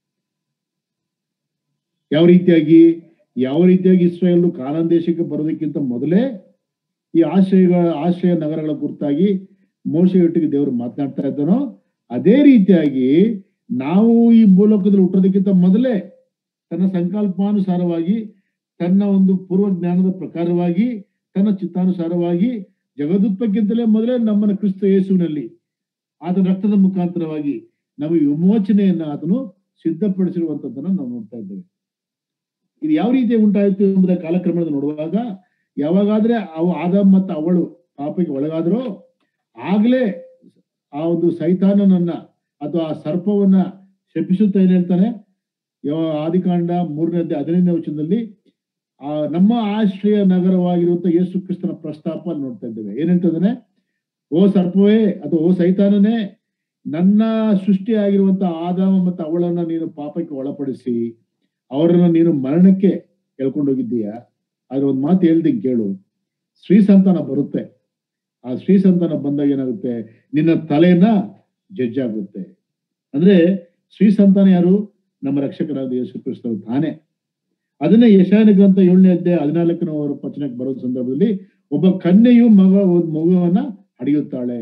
S1: ಯಾವ ರೀತಿಯಾಗಿ ಯಾವ ರೀತಿಯಾಗಿ ಇಸ್ರೇಲ್ ಕಾನಾನ್ ದೇಶಕ್ಕೆ ಬರೋದಕ್ಕಿಂತ ಮೊದಲೇ ಈ ಆಶ್ರಯಗಳ ಆಶ್ರಯ ನಗರಗಳ ಕುರಿತಾಗಿ ಮೋಶೆಯೊಟ್ಟಿಗೆ ದೇವರು ಮಾತನಾಡ್ತಾ ಇದ್ದಾನೋ ಅದೇ ರೀತಿಯಾಗಿ ನಾವು ಈ ಭೂಲೋಕದಲ್ಲಿ ಹುಟ್ಟೋದಕ್ಕಿಂತ ಮೊದಲೇ ತನ್ನ ಸಂಕಲ್ಪಾನುಸಾರವಾಗಿ ತನ್ನ ಒಂದು ಪೂರ್ವ ಜ್ಞಾನದ ಪ್ರಕಾರವಾಗಿ ತನ್ನ ಚಿತ್ತಾನುಸಾರವಾಗಿ ಜಗದುತ್ಪಕ್ಕಿಂತಲೇ ಮೊದಲೇ ನಮ್ಮನ್ನ ಕ್ರಿಸ್ತ ಯೇಸುವಿನಲ್ಲಿ ಆತನ ರಕ್ತದ ಮುಖಾಂತರವಾಗಿ ನಮಗೆ ವಿಮೋಚನೆಯನ್ನ ಆತನು ಸಿದ್ಧಪಡಿಸಿರುವಂತದ್ದನ್ನ ನಾವು ನೋಡ್ತಾ ಇದ್ದೇವೆ ಇದು ಯಾವ ರೀತಿ ಉಂಟಾಯಿತು ಎಂಬುದ ಕಾಲಕ್ರಮದಲ್ಲಿ ನೋಡುವಾಗ ಯಾವಾಗಾದ್ರೆ ಅವು ಆದಾಮ್ ಮತ್ತು ಅವಳು ಪಾಪಕ್ಕೆ ಒಳಗಾದ್ರೋ ಆಗ್ಲೇ ಆ ಒಂದು ಸೈತಾನನನ್ನ ಅಥವಾ ಆ ಸರ್ಪವನ್ನ ಶಪಿಸುತ್ತಾ ಏನ್ ಹೇಳ್ತಾನೆ ಯಾವ ಆದಿಕಾಂಡ ಮೂರನೇ ಅಧ್ಯಾಯ ಹದಿನೈದನೇ ವಚನದಲ್ಲಿ ಆ ನಮ್ಮ ಆಶ್ರಯ ನಗರವಾಗಿರುವಂತ ಯೇಸು ಕ್ರಿಸ್ತನ ಪ್ರಸ್ತಾಪ ಅಲ್ಲಿ ನೋಡ್ತಾ ಇದ್ದೇವೆ ಏನ್ ಹೇಳ್ತದಾನೆ ಓ ಸರ್ಪವೇ ಅಥವಾ ಓ ಸೈತಾನನೇ ನನ್ನ ಸೃಷ್ಟಿಯಾಗಿರುವಂತ ಆದಾಮ ಮತ್ತು ಅವಳನ್ನ ನೀನು ಪಾಪಕ್ಕೆ ಒಳಪಡಿಸಿ ಅವರನ್ನ ನೀನು ಮರಣಕ್ಕೆ ಎಳ್ಕೊಂಡು ಹೋಗಿದ್ದೀಯಾ ಆದ್ರೆ ಒಂದ್ ಮಾತು ಹೇಳ್ದಂಗೆ ಕೇಳು ಶ್ರೀ ಸಂತಾನ ಬರುತ್ತೆ ಆ ಶ್ರೀ ಸಂತಾನ ಬಂದಾಗ ಏನಾಗುತ್ತೆ ನಿನ್ನ ತಲೆನ ಜಜ್ಜಾಗುತ್ತೆ ಅಂದ್ರೆ ಶ್ರೀ ಸಂತಾನ ಯಾರು ನಮ್ಮ ರಕ್ಷಕರಾದ ಯೇಸು ಕ್ರಿಸ್ತರು ತಾನೇ ಅದನ್ನೇ ಯಶಾನ ಗ್ರಂಥ ಏಳನೇ ಅಧ್ಯಾಯ ಹದಿನಾಲ್ಕನೇ ವಚನಕ್ಕೆ ಬರೋ ಸಂದರ್ಭದಲ್ಲಿ ಒಬ್ಬ ಕನ್ಯೆಯು ಮಗ ಒಂದ್ ಮಗುವನ್ನ ಹಡಿಯುತ್ತಾಳೆ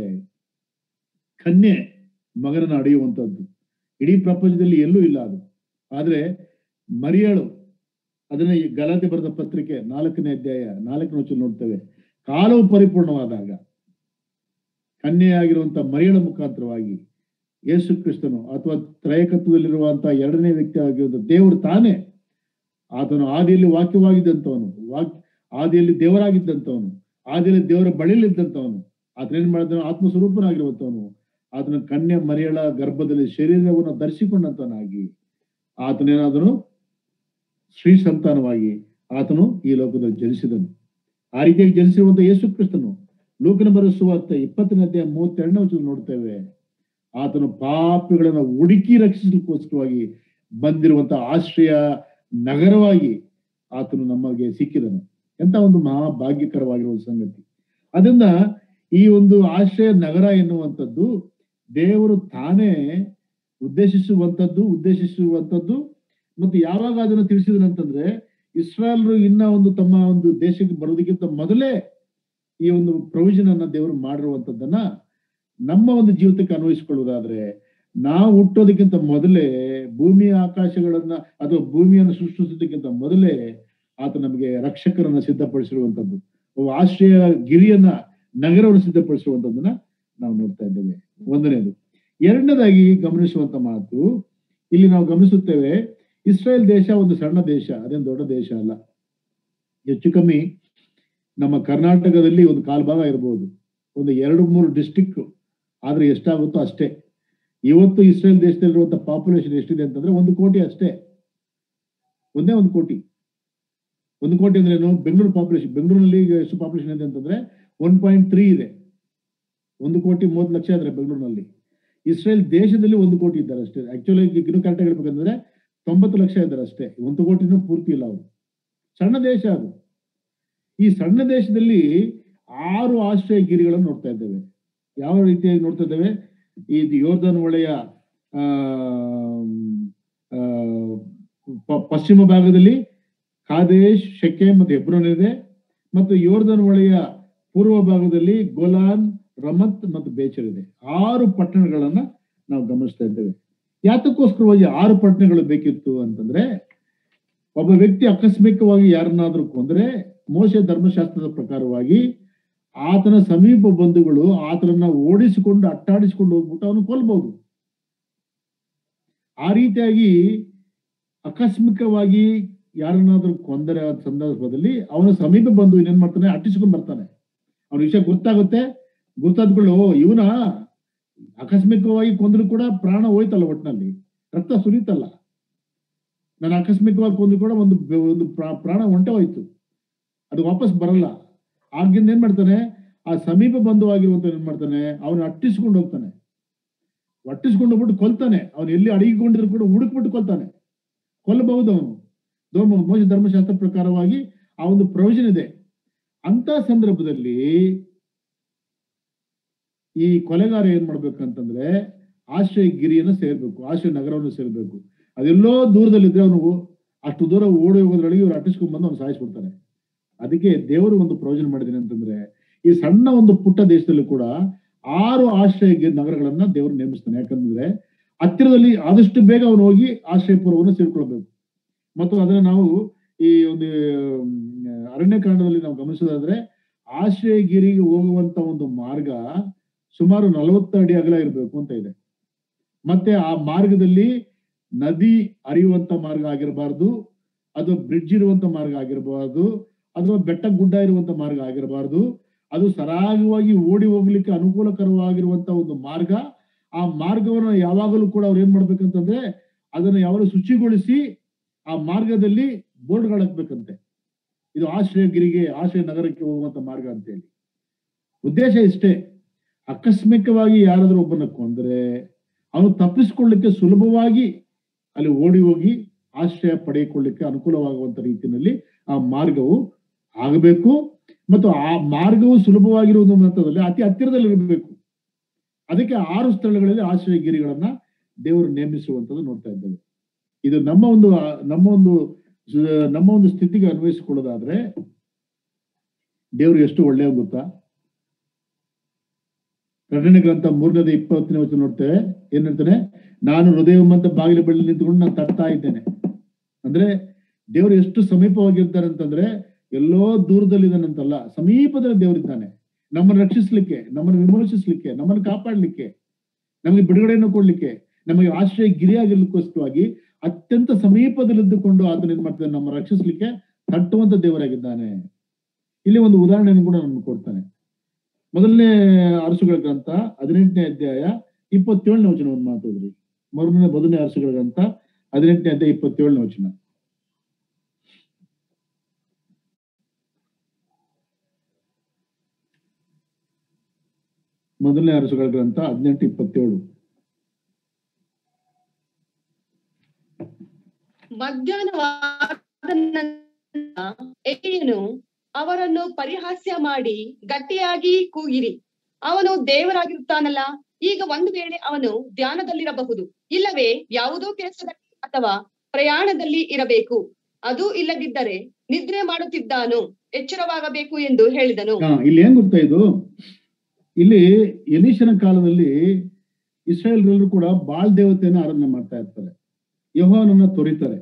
S1: ಕನ್ಯೆ ಮಗನನ್ನ ಹಡಿಯುವಂತದ್ದು ಇಡೀ ಪ್ರಪಂಚದಲ್ಲಿ ಎಲ್ಲೂ ಇಲ್ಲ ಅದು ಆದ್ರೆ ಮರಿಯಳು ಅದನ್ನ ಈ ಗಲಾಟೆ ಬರೆದ ಪತ್ರಿಕೆ ನಾಲ್ಕನೇ ಅಧ್ಯಾಯ ನಾಲ್ಕನೇ ವಚನ ನೋಡ್ತೇವೆ ಕಾಲವು ಪರಿಪೂರ್ಣವಾದಾಗ ಕನ್ಯೆಯಾಗಿರುವಂತ ಮರಿಯಳ ಮುಖಾಂತರವಾಗಿ ಯೇಸು ಕ್ರಿಸ್ತನು ಅಥವಾ ತ್ರಯಕತ್ವದಲ್ಲಿರುವಂತಹ ಎರಡನೇ ವ್ಯಕ್ತಿ ಆಗಿರುವಂತ ದೇವರು ತಾನೇ ಆತನು ಆದಿಯಲ್ಲಿ ವಾಕ್ಯವಾಗಿದ್ದಂಥವನು ವಾಕ್ ಆದಿಯಲ್ಲಿ ದೇವರಾಗಿದ್ದಂಥವನು ಆದಿಯಲ್ಲಿ ದೇವರ ಬಳಿಯಲ್ಲಿದ್ದಂಥವನು ಆತನೇನ್ ಮಾಡಿದನು ಆತ್ಮಸ್ವರೂಪನಾಗಿರುವಂತವನು ಆತನ ಕನ್ಯೆ ಮರಿಯಳ ಗರ್ಭದಲ್ಲಿ ಶರೀರವನ್ನು ಧರಿಸಿಕೊಂಡಂತವನಾಗಿ ಆತನೇನಾದನು ಶ್ರೀ ಸಂತಾನವಾಗಿ ಆತನು ಈ ಲೋಕದಲ್ಲಿ ಜನಿಸಿದನು ಆ ರೀತಿಯಾಗಿ ಜನಿಸಿರುವಂತ ಯೇಸು ಕ್ರಿಸ್ತನು ಲೋಕನ ಬರೆಸುವಂತ ಇಪ್ಪತ್ತನೇ ಅಧ್ಯಾಯ ಮೂವತ್ತೆರಡನೇ ವಚನ ನೋಡ್ತೇವೆ ಆತನು ಪಾಪಿಗಳನ್ನ ಹುಡುಕಿ ರಕ್ಷಿಸಲಿಕ್ಕೋಸ್ಕರವಾಗಿ ಬಂದಿರುವಂತಹ ಆಶ್ರಯ ನಗರವಾಗಿ ಆತನು ನಮಗೆ ಸಿಕ್ಕಿದನು ಎಂತ ಒಂದು ಮಹಾ ಭಾಗ್ಯಕರವಾಗಿರುವ ಸಂಗತಿ ಅದರಿಂದ ಈ ಒಂದು ಆಶ್ರಯ ನಗರ ಎನ್ನುವಂಥದ್ದು ದೇವರು ತಾನೇ ಉದ್ದೇಶಿಸುವಂಥದ್ದು ಉದ್ದೇಶಿಸುವಂಥದ್ದು ಮತ್ತು ಯಾವಾಗ ಅದನ್ನು ತಿಳಿಸಿದನಂತಂದ್ರೆ ಇಸ್ರಾಯಲ್ರು ಇನ್ನ ಒಂದು ತಮ್ಮ ಒಂದು ದೇಶಕ್ಕೆ ಬರೋದಕ್ಕಿಂತ ಮೊದಲೇ ಈ ಒಂದು ಪ್ರೊವಿಷನ್ ಅನ್ನ ದೇವರು ಮಾಡಿರುವಂತದ್ದನ್ನ ನಮ್ಮ ಒಂದು ಜೀವಿತಕ್ಕೆ ಅನ್ವಯಿಸಿಕೊಳ್ಳುವುದಾದ್ರೆ ನಾವು ಹುಟ್ಟೋದಕ್ಕಿಂತ ಮೊದಲೇ ಭೂಮಿ ಆಕಾಶಗಳನ್ನ ಅಥವಾ ಭೂಮಿಯನ್ನು ಸೃಷ್ಟಿಸೋದಕ್ಕಿಂತ ಮೊದಲೇ ಆತ ನಮಗೆ ರಕ್ಷಕರನ್ನ ಸಿದ್ಧಪಡಿಸಿರುವಂತದ್ದು ಒಬ್ಬ ಆಶ್ರಯ ಗಿರಿಯನ್ನ ನಗರವನ್ನು ಸಿದ್ಧಪಡಿಸಿರುವಂತದ್ದನ್ನ ನಾವು ನೋಡ್ತಾ ಇದ್ದೇವೆ ಒಂದನೇದು ಎರಡನೇದಾಗಿ ಗಮನಿಸುವಂತ ಮಾತು ಇಲ್ಲಿ ನಾವು ಗಮನಿಸುತ್ತೇವೆ ಇಸ್ರೇಲ್ ದೇಶ ಒಂದು ಸಣ್ಣ ದೇಶ ಅದೇನು ದೊಡ್ಡ ದೇಶ ಅಲ್ಲ ಹೆಚ್ಚು ಕಮ್ಮಿ ನಮ್ಮ ಕರ್ನಾಟಕದಲ್ಲಿ ಒಂದು ಕಾಲ್ ಭಾಗ ಇರಬಹುದು ಒಂದು ಎರಡು ಮೂರು ಡಿಸ್ಟಿಕ್ ಆದ್ರೆ ಎಷ್ಟಾಗುತ್ತೋ ಅಷ್ಟೇ ಇವತ್ತು ಇಸ್ರೇಲ್ ದೇಶದಲ್ಲಿರುವಂತ ಪಾಪ್ಯುಲೇಷನ್ ಎಷ್ಟಿದೆ ಅಂತಂದ್ರೆ ಒಂದು ಕೋಟಿ ಅಷ್ಟೇ ಒಂದೇ ಒಂದು ಕೋಟಿ ಒಂದು ಕೋಟಿ ಅಂದ್ರೆ ಏನು ಬೆಂಗಳೂರು ಪಾಪ್ಯುಲೇಷನ್ ಬೆಂಗಳೂರಿನಲ್ಲಿ ಈಗ ಎಷ್ಟು ಪಾಪ್ಯುಲೇಷನ್ ಇದೆ ಅಂತಂದ್ರೆ ಒನ್ ಪಾಯಿಂಟ್ ತ್ರೀ ಇದೆ ಒಂದು ಕೋಟಿ ಮೂವತ್ತು ಲಕ್ಷ ಇದ್ರೆ ಬೆಂಗಳೂರಿನಲ್ಲಿ ಇಸ್ರೇಲ್ ದೇಶದಲ್ಲಿ ಒಂದು ಕೋಟಿ ಇದ್ದಾರೆ ಅಷ್ಟೇ ಆಕ್ಚುಲಿ ಇನ್ನೂ ಕರೆಕ್ಟ್ ಹೇಳ್ಬೇಕಂದ್ರೆ ತೊಂಬತ್ತು ಲಕ್ಷ ಇದ್ದಾರೆ ಅಷ್ಟೇ ಒಂದು ಕೋಟಿನೂ ಪೂರ್ತಿ ಇಲ್ಲ ಅವರು ಸಣ್ಣ ದೇಶ ಅದು ಈ ಸಣ್ಣ ದೇಶದಲ್ಲಿ ಆರು ಆಶ್ರಯ ಗಿರಿಗಳನ್ನು ನೋಡ್ತಾ ಇದ್ದೇವೆ ಯಾವ ರೀತಿಯಾಗಿ ನೋಡ್ತಾ ಇದ್ದೇವೆ ಈ ಯೋರ್ಧನ್ ಹೊಳೆಯ ಆ, ಆ, ಪ- ಪಶ್ಚಿಮ ಭಾಗದಲ್ಲಿ ಕಾದೇಶ್ ಶೆಕೆ ಮತ್ತು ಹೆಬ್ರೋನ್ ಇದೆ ಮತ್ತು ಯೋರ್ಧನ್ ಹೊಳೆಯ ಪೂರ್ವ ಭಾಗದಲ್ಲಿ ಗೋಲಾನ್ ರಮತ್ ಮತ್ತು ಬೇಚರ್ ಇದೆ ಆರು ಪಟ್ಟಣಗಳನ್ನ ನಾವು ಗಮನಿಸ್ತಾ ಇದ್ದೇವೆ ಯಾತಕ್ಕೋಸ್ಕರವಾಗಿ ಆರು ಪಟ್ಟಣಗಳು ಬೇಕಿತ್ತು ಅಂತಂದ್ರೆ ಒಬ್ಬ ವ್ಯಕ್ತಿ ಆಕಸ್ಮಿಕವಾಗಿ ಯಾರನ್ನಾದ್ರೂ ಕೊಂದ್ರೆ ಮೋಶ ಧರ್ಮಶಾಸ್ತ್ರದ ಪ್ರಕಾರವಾಗಿ ಆತನ ಸಮೀಪ ಬಂಧುಗಳು ಆತನನ್ನ ಓಡಿಸಿಕೊಂಡು ಅಟ್ಟಾಡಿಸಿಕೊಂಡು ಹೋಗ್ಬಿಟ್ಟು ಅವನು ಕೊಲ್ಬಹುದು ಆ ರೀತಿಯಾಗಿ ಆಕಸ್ಮಿಕವಾಗಿ ಯಾರನ್ನಾದ್ರೂ ಕೊಂದರೆ ಆ ಸಂದರ್ಭದಲ್ಲಿ ಅವನ ಸಮೀಪ ಬಂದು ಏನ್ ಮಾಡ್ತಾನೆ ಅಟ್ಟಿಸ್ಕೊಂಡು ಬರ್ತಾನೆ ಅವನ ವಿಷಯ ಗೊತ್ತಾಗುತ್ತೆ ಗೊತ್ತಾದ್ಕೊಳ್ಳು ಓ ಇವನ ಆಕಸ್ಮಿಕವಾಗಿ ಕೊಂದ್ರು ಕೂಡ ಪ್ರಾಣ ಹೋಯ್ತಲ್ಲ ಒಟ್ಟಿನಲ್ಲಿ ರಕ್ತ ಸುರಿತಲ್ಲ ನಾನು ಆಕಸ್ಮಿಕವಾಗಿ ಕೊಂದ್ರು ಕೂಡ ಒಂದು ಬೆ- ಒಂದು ಪ್ರಾ- ಪ್ರಾಣ ಹೊಂಟೆ ಹೋಯ್ತು ಅದು ವಾಪಸ್ ಬರಲ್ಲ ಆಗಿಂದ ಏನ್ ಮಾಡ್ತಾನೆ ಆ ಸಮೀಪ ಬಂಧುವಾಗಿರುವಂತ ಏನ್ ಮಾಡ್ತಾನೆ ಅವನು ಅಟ್ಟಿಸ್ಕೊಂಡು ಹೋಗ್ತಾನೆ ಅಟ್ಟಿಸ್ಕೊಂಡು ಹೋಗ್ಬಿಟ್ಟು ಕೊಲ್ತಾನೆ ಅವನು ಎಲ್ಲಿ ಅಡಗಿಕೊಂಡಿದ್ರು ಕೂಡ ಹುಡುಕ್ಬಿಟ್ಟು ಕೊಲ್ತಾನೆ ಕೊಲ್ಲಬಹುದು ಅವನು ಧರ್ಮ ಮೋಸ ಧರ್ಮಶಾಸ್ತ್ರ ಪ್ರಕಾರವಾಗಿ ಆ ಒಂದು ಪ್ರೊವಿಷನ್ ಇದೆ ಅಂತ ಸಂದರ್ಭದಲ್ಲಿ ಈ ಕೊಲೆಗಾರ ಏನ್ ಮಾಡ್ಬೇಕಂತಂದ್ರೆ ಆಶ್ರಯ ಗಿರಿಯನ್ನು ಸೇರ್ಬೇಕು ಆಶ್ರಯ ನಗರವನ್ನು ಸೇರ್ಬೇಕು ಅದೆಲ್ಲೋ ದೂರದಲ್ಲಿದ್ರೆ ಅವನು ಅಷ್ಟು ದೂರ ಓಡಿ ಹೋಗೋದ್ರೊಳಗೆ ಇವ್ರು ಅಟ್ಟಿಸ್ಕೊಂಡ್ ಬಂದು ಅವ್ನು ಸಾಯಿಸ್ಬಿಡ್ತಾರೆ ಅದಕ್ಕೆ ದೇವರು ಒಂದು ಪ್ರಯೋಜನ ಮಾಡಿದ್ದೇನೆ ಅಂತಂದ್ರೆ ಈ ಸಣ್ಣ ಒಂದು ಪುಟ್ಟ ದೇಶದಲ್ಲೂ ಕೂಡ ಆರು ಆಶ್ರಯ ಗಿ- ನಗರಗಳನ್ನ ದೇವರು ನೇಮಿಸ್ತಾನೆ ಯಾಕಂದ್ರೆ ಹತ್ತಿರದಲ್ಲಿ ಆದಷ್ಟು ಬೇಗ ಅವನು ಹೋಗಿ ಆಶ್ರಯ ಪೂರ್ವವನ್ನು ಸೇರ್ಕೊಳ್ಬೇಕು ಮತ್ತು ಅದನ್ನ ನಾವು ಈ ಒಂದು ಮ್, ಅರಣ್ಯಕಾಂಡದಲ್ಲಿ ನಾವು ಗಮನಿಸೋದಾದ್ರೆ ಆಶ್ರಯಗಿರಿಗೆ ಹೋಗುವಂತ ಒಂದು ಮಾರ್ಗ ಸುಮಾರು ನಲವತ್ತು ಅಡಿ ಅಗಲ ಇರಬೇಕು ಅಂತ ಇದೆ ಮತ್ತೆ ಆ ಮಾರ್ಗದಲ್ಲಿ ನದಿ ಹರಿಯುವಂತ ಮಾರ್ಗ ಆಗಿರಬಾರ್ದು ಅದು ಬ್ರಿಡ್ಜ್ ಇರುವಂತ ಮಾರ್ಗ ಆಗಿರಬಾರ್ದು ಅಥವಾ ಬೆಟ್ಟ ಗುಡ್ಡ ಇರುವಂತ ಮಾರ್ಗ ಆಗಿರಬಾರ್ದು ಅದು ಸರಾಗವಾಗಿ ಓಡಿ ಹೋಗ್ಲಿಕ್ಕೆ ಅನುಕೂಲಕರವಾಗಿರುವಂತ ಒಂದು ಮಾರ್ಗ ಆ ಮಾರ್ಗವನ್ನು ಯಾವಾಗಲೂ ಕೂಡ ಅವ್ರು ಏನ್ ಮಾಡ್ಬೇಕಂತಂದ್ರೆ ಅದನ್ನ ಯಾವಾಗಲೂ ಶುಚಿಗೊಳಿಸಿ ಆ ಮಾರ್ಗದಲ್ಲಿ ಬೋರ್ಡ್ಗಳು ಹಾಕ್ಬೇಕಂತೆ ಇದು ಆಶ್ರಯಗಿರಿಗೆ ಆಶ್ರಯ ನಗರಕ್ಕೆ ಹೋಗುವಂತ ಮಾರ್ಗ ಅಂತ ಹೇಳಿ ಉದ್ದೇಶ ಇಷ್ಟೇ ಆಕಸ್ಮಿಕವಾಗಿ ಯಾರಾದ್ರೂ ಒಬ್ಬನ ಕೊಂದ್ರೆ ಅವನು ತಪ್ಪಿಸ್ಕೊಳ್ಳಿಕ್ಕೆ ಸುಲಭವಾಗಿ ಅಲ್ಲಿ ಓಡಿ ಹೋಗಿ ಆಶ್ರಯ ಪಡೆದುಕೊಳ್ಳಿಕ್ಕೆ ಅನುಕೂಲವಾಗುವಂತ ರೀತಿಯಲ್ಲಿ ಆ ಮಾರ್ಗವು ಆಗಬೇಕು ಮತ್ತು ಆ ಮಾರ್ಗವು ಸುಲಭವಾಗಿರುವುದು ಮತ್ತದಲ್ಲಿ ಅತಿ ಹತ್ತಿರದಲ್ಲಿ ಇರಬೇಕು ಅದಕ್ಕೆ ಆರು ಸ್ಥಳಗಳಲ್ಲಿ ಆಶ್ರಯಗಿರಿಗಳನ್ನ ದೇವರು ನೇಮಿಸುವಂತದ್ದು ನೋಡ್ತಾ ಇದ್ದೇವೆ ಇದು ನಮ್ಮ ಒಂದು ನಮ್ಮ ಒಂದು ನಮ್ಮ ಒಂದು ಸ್ಥಿತಿಗೆ ಅನ್ವಯಿಸಿಕೊಳ್ಳೋದಾದ್ರೆ ದೇವರು ಎಷ್ಟು ಒಳ್ಳೆಯ ಗೊತ್ತಾ ಪ್ರಕಟಣೆ ಗ್ರಂಥ ಮೂರನೇದ ಇಪ್ಪತ್ತನೇ ವಚನ ನೋಡ್ತೇವೆ ಏನ್ ಹೇಳ್ತಾನೆ ನಾನು ಹೃದಯವಂತ ಬಾಗಿಲು ಬಳಿ ನಿಂತ್ಕೊಂಡು ನಾನು ತಟ್ತಾ ಇದ್ದೇನೆ ಅಂದ್ರೆ ದೇವರು ಎಷ್ಟು ಸಮೀಪವಾಗಿರ್ತಾರೆ ಅಂತಂದ್ರೆ ಎಲ್ಲೋ ದೂರದಲ್ಲಿದ್ದಾನಂತಲ್ಲ ಸಮೀಪದಲ್ಲಿ ದೇವರಿದ್ದಾನೆ ನಮ್ಮನ್ನು ರಕ್ಷಿಸ್ಲಿಕ್ಕೆ ನಮ್ಮನ್ನು ವಿಮೋಚಿಸ್ಲಿಕ್ಕೆ ನಮ್ಮನ್ನು ಕಾಪಾಡ್ಲಿಕ್ಕೆ ನಮಗೆ ಬಿಡುಗಡೆಯನ್ನು ಕೊಡ್ಲಿಕ್ಕೆ ನಮಗೆ ಆಶ್ರಯ ಗಿರಿಯಾಗಿರ್ಲಿಕ್ಕೋಸ್ಕರವಾಗಿ ಅತ್ಯಂತ ಸಮೀಪದಲ್ಲಿದ್ದುಕೊಂಡು ಆತನ ಏನ್ ಮಾಡ್ತಾನೆ ನಮ್ಮ ರಕ್ಷಿಸ್ಲಿಕ್ಕೆ ತಟ್ಟುವಂತ ದೇವರಾಗಿದ್ದಾನೆ ಇಲ್ಲಿ ಒಂದು ಉದಾಹರಣೆಯನ್ನು ಕೂಡ ನಮ್ಗೆ ಕೊಡ್ತಾನೆ ಮೊದಲನೇ ಅರಸುಗಳ ಗ್ರಂಥ ಹದಿನೆಂಟನೇ ಅಧ್ಯಾಯ ಇಪ್ಪತ್ತೇಳನೇ ವಚನ ಒಂದು ಮಾತಾದ್ರಿ ಮೊದಲನೇ ಮೊದಲನೇ ಅರಸುಗಳ ಗ್ರಂಥ ಹದಿನೆಂಟನೇ ಅಧ್ಯಾಯ ಇಪ್ಪತ್ತೇಳನೇ ವಚನ ಮೊದಲನೇ ಅರಸುಗಳ ಗ್ರಂಥ ಹದಿನೆಂಟು ಇಪ್ಪತ್ತೇಳು
S3: ಮಧ್ಯಾಹ್ನವಾದ ನಂತರ ಎಲಿಯನು ಅವರನ್ನು ಪರಿಹಾಸ್ಯ ಮಾಡಿ ಗಟ್ಟಿಯಾಗಿ ಕೂಗಿರಿ ಅವನು ದೇವರಾಗಿರುತ್ತಾನಲ್ಲ ಈಗ ಒಂದು ವೇಳೆ ಅವನು ಧ್ಯಾನದಲ್ಲಿರಬಹುದು ಇಲ್ಲವೇ ಯಾವುದೋ ಕೆಲಸದಲ್ಲಿ ಅಥವಾ ಪ್ರಯಾಣದಲ್ಲಿ ಇರಬೇಕು ಅದು ಇಲ್ಲದಿದ್ದರೆ ನಿದ್ರೆ ಮಾಡುತ್ತಿದ್ದಾನು ಎಚ್ಚರವಾಗಬೇಕು ಎಂದು ಹೇಳಿದನು
S1: ಹಾ ಇಲ್ಲಿ ಏನ್ ಗೊತ್ತಾ ಇದು ಇಲ್ಲಿ ಎಲೀಶನ ಕಾಲದಲ್ಲಿ ಇಸ್ರಾಯೇಲ್ರೆಲ್ಲರೂ ಕೂಡ ಬಾಳ್ ದೇವತೆಯನ್ನ ಆರಾಧನೆ ಮಾಡ್ತಾ ಇರ್ತಾರೆ ಯಹೋವನನ್ನ ತೊರಿತಾರೆ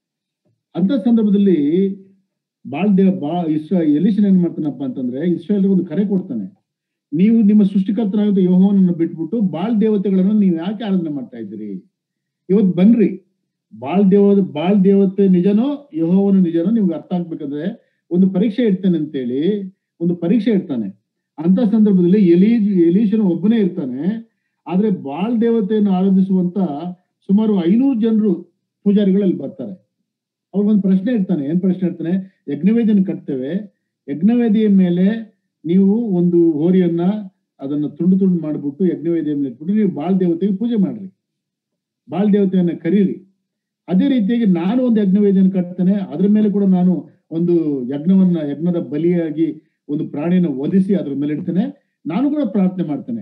S1: ಅಂತ ಸಂದರ್ಭದಲ್ಲಿ ಬಾಳ್ ದೇವ ಬಾ ಇಸ್ರಾ ಎಲೀಶನ್ ಏನ್ ಮಾಡ್ತಾನಪ್ಪ ಅಂತಂದ್ರೆ ಇಸ್ರಾಯೇಲ್ ಒಂದು ಕರೆ ಕೊಡ್ತಾನೆ ನೀವು ನಿಮ್ಮ ಸೃಷ್ಟಿಕರ್ತನಾಗಿದ್ದ ಯಹೋವನನ್ನು ಬಿಟ್ಬಿಟ್ಟು ಬಾಳ್ ದೇವತೆಗಳನ್ನ ನೀವು ಯಾಕೆ ಆರಾಧನೆ ಮಾಡ್ತಾ ಇದ್ದೀರಿ ಇವತ್ತು ಬನ್ರಿ ಬಾಳ್ ದೇವ ಬಾಳ್ ದೇವತೆ ನಿಜನೋ ಯಹೋವನ ನಿಜನೋ ನಿಮ್ಗೆ ಅರ್ಥ ಆಗ್ಬೇಕಂದ್ರೆ ಒಂದು ಪರೀಕ್ಷೆ ಇಡ್ತಾನೆ ಅಂತೇಳಿ ಒಂದು ಪರೀಕ್ಷೆ ಇಡ್ತಾನೆ ಅಂತ ಸಂದರ್ಭದಲ್ಲಿ ಎಲಿ ಎಲೀಶನ ಒಬ್ಬನೇ ಇರ್ತಾನೆ ಆದ್ರೆ ಬಾಳ್ ದೇವತೆಯನ್ನು ಆರಾಧಿಸುವಂತ ಸುಮಾರು ಐನೂರು ಜನರು ಪೂಜಾರಿಗಳಲ್ಲಿ ಬರ್ತಾರೆ ಅವ್ರಿಗೊಂದು ಪ್ರಶ್ನೆ ಇರ್ತಾನೆ ಏನ್ ಪ್ರಶ್ನೆ ಇರ್ತಾನೆ ಯಜ್ಞವೇದಿಯನ್ನು ಕಟ್ತೇವೆ ಯಜ್ಞವೇದಿಯ ಮೇಲೆ ನೀವು ಒಂದು ಹೋರಿಯನ್ನ ಅದನ್ನ ತುಂಡು ತುಂಡು ಮಾಡ್ಬಿಟ್ಟು ಯಜ್ಞವೇದಿಯ ಮೇಲೆ ಇಟ್ಬಿಟ್ಟು ನೀವು ಬಾಳ್ ದೇವತೆಗೆ ಪೂಜೆ ಮಾಡ್ರಿ ಬಾಳ್ ದೇವತೆಯನ್ನ ಕರೀರಿ ಅದೇ ರೀತಿಯಾಗಿ ನಾನು ಒಂದು ಯಜ್ಞವೇದಿಯನ್ನು ಕಟ್ತೇನೆ ಅದ್ರ ಮೇಲೆ ಕೂಡ ನಾನು ಒಂದು ಯಜ್ಞವನ್ನ ಯಜ್ಞದ ಬಲಿಯಾಗಿ ಒಂದು ಪ್ರಾಣಿನ ವಧಿಸಿ ಅದ್ರ ಮೇಲೆ ಇಡ್ತೇನೆ ನಾನು ಕೂಡ ಪ್ರಾರ್ಥನೆ ಮಾಡ್ತೇನೆ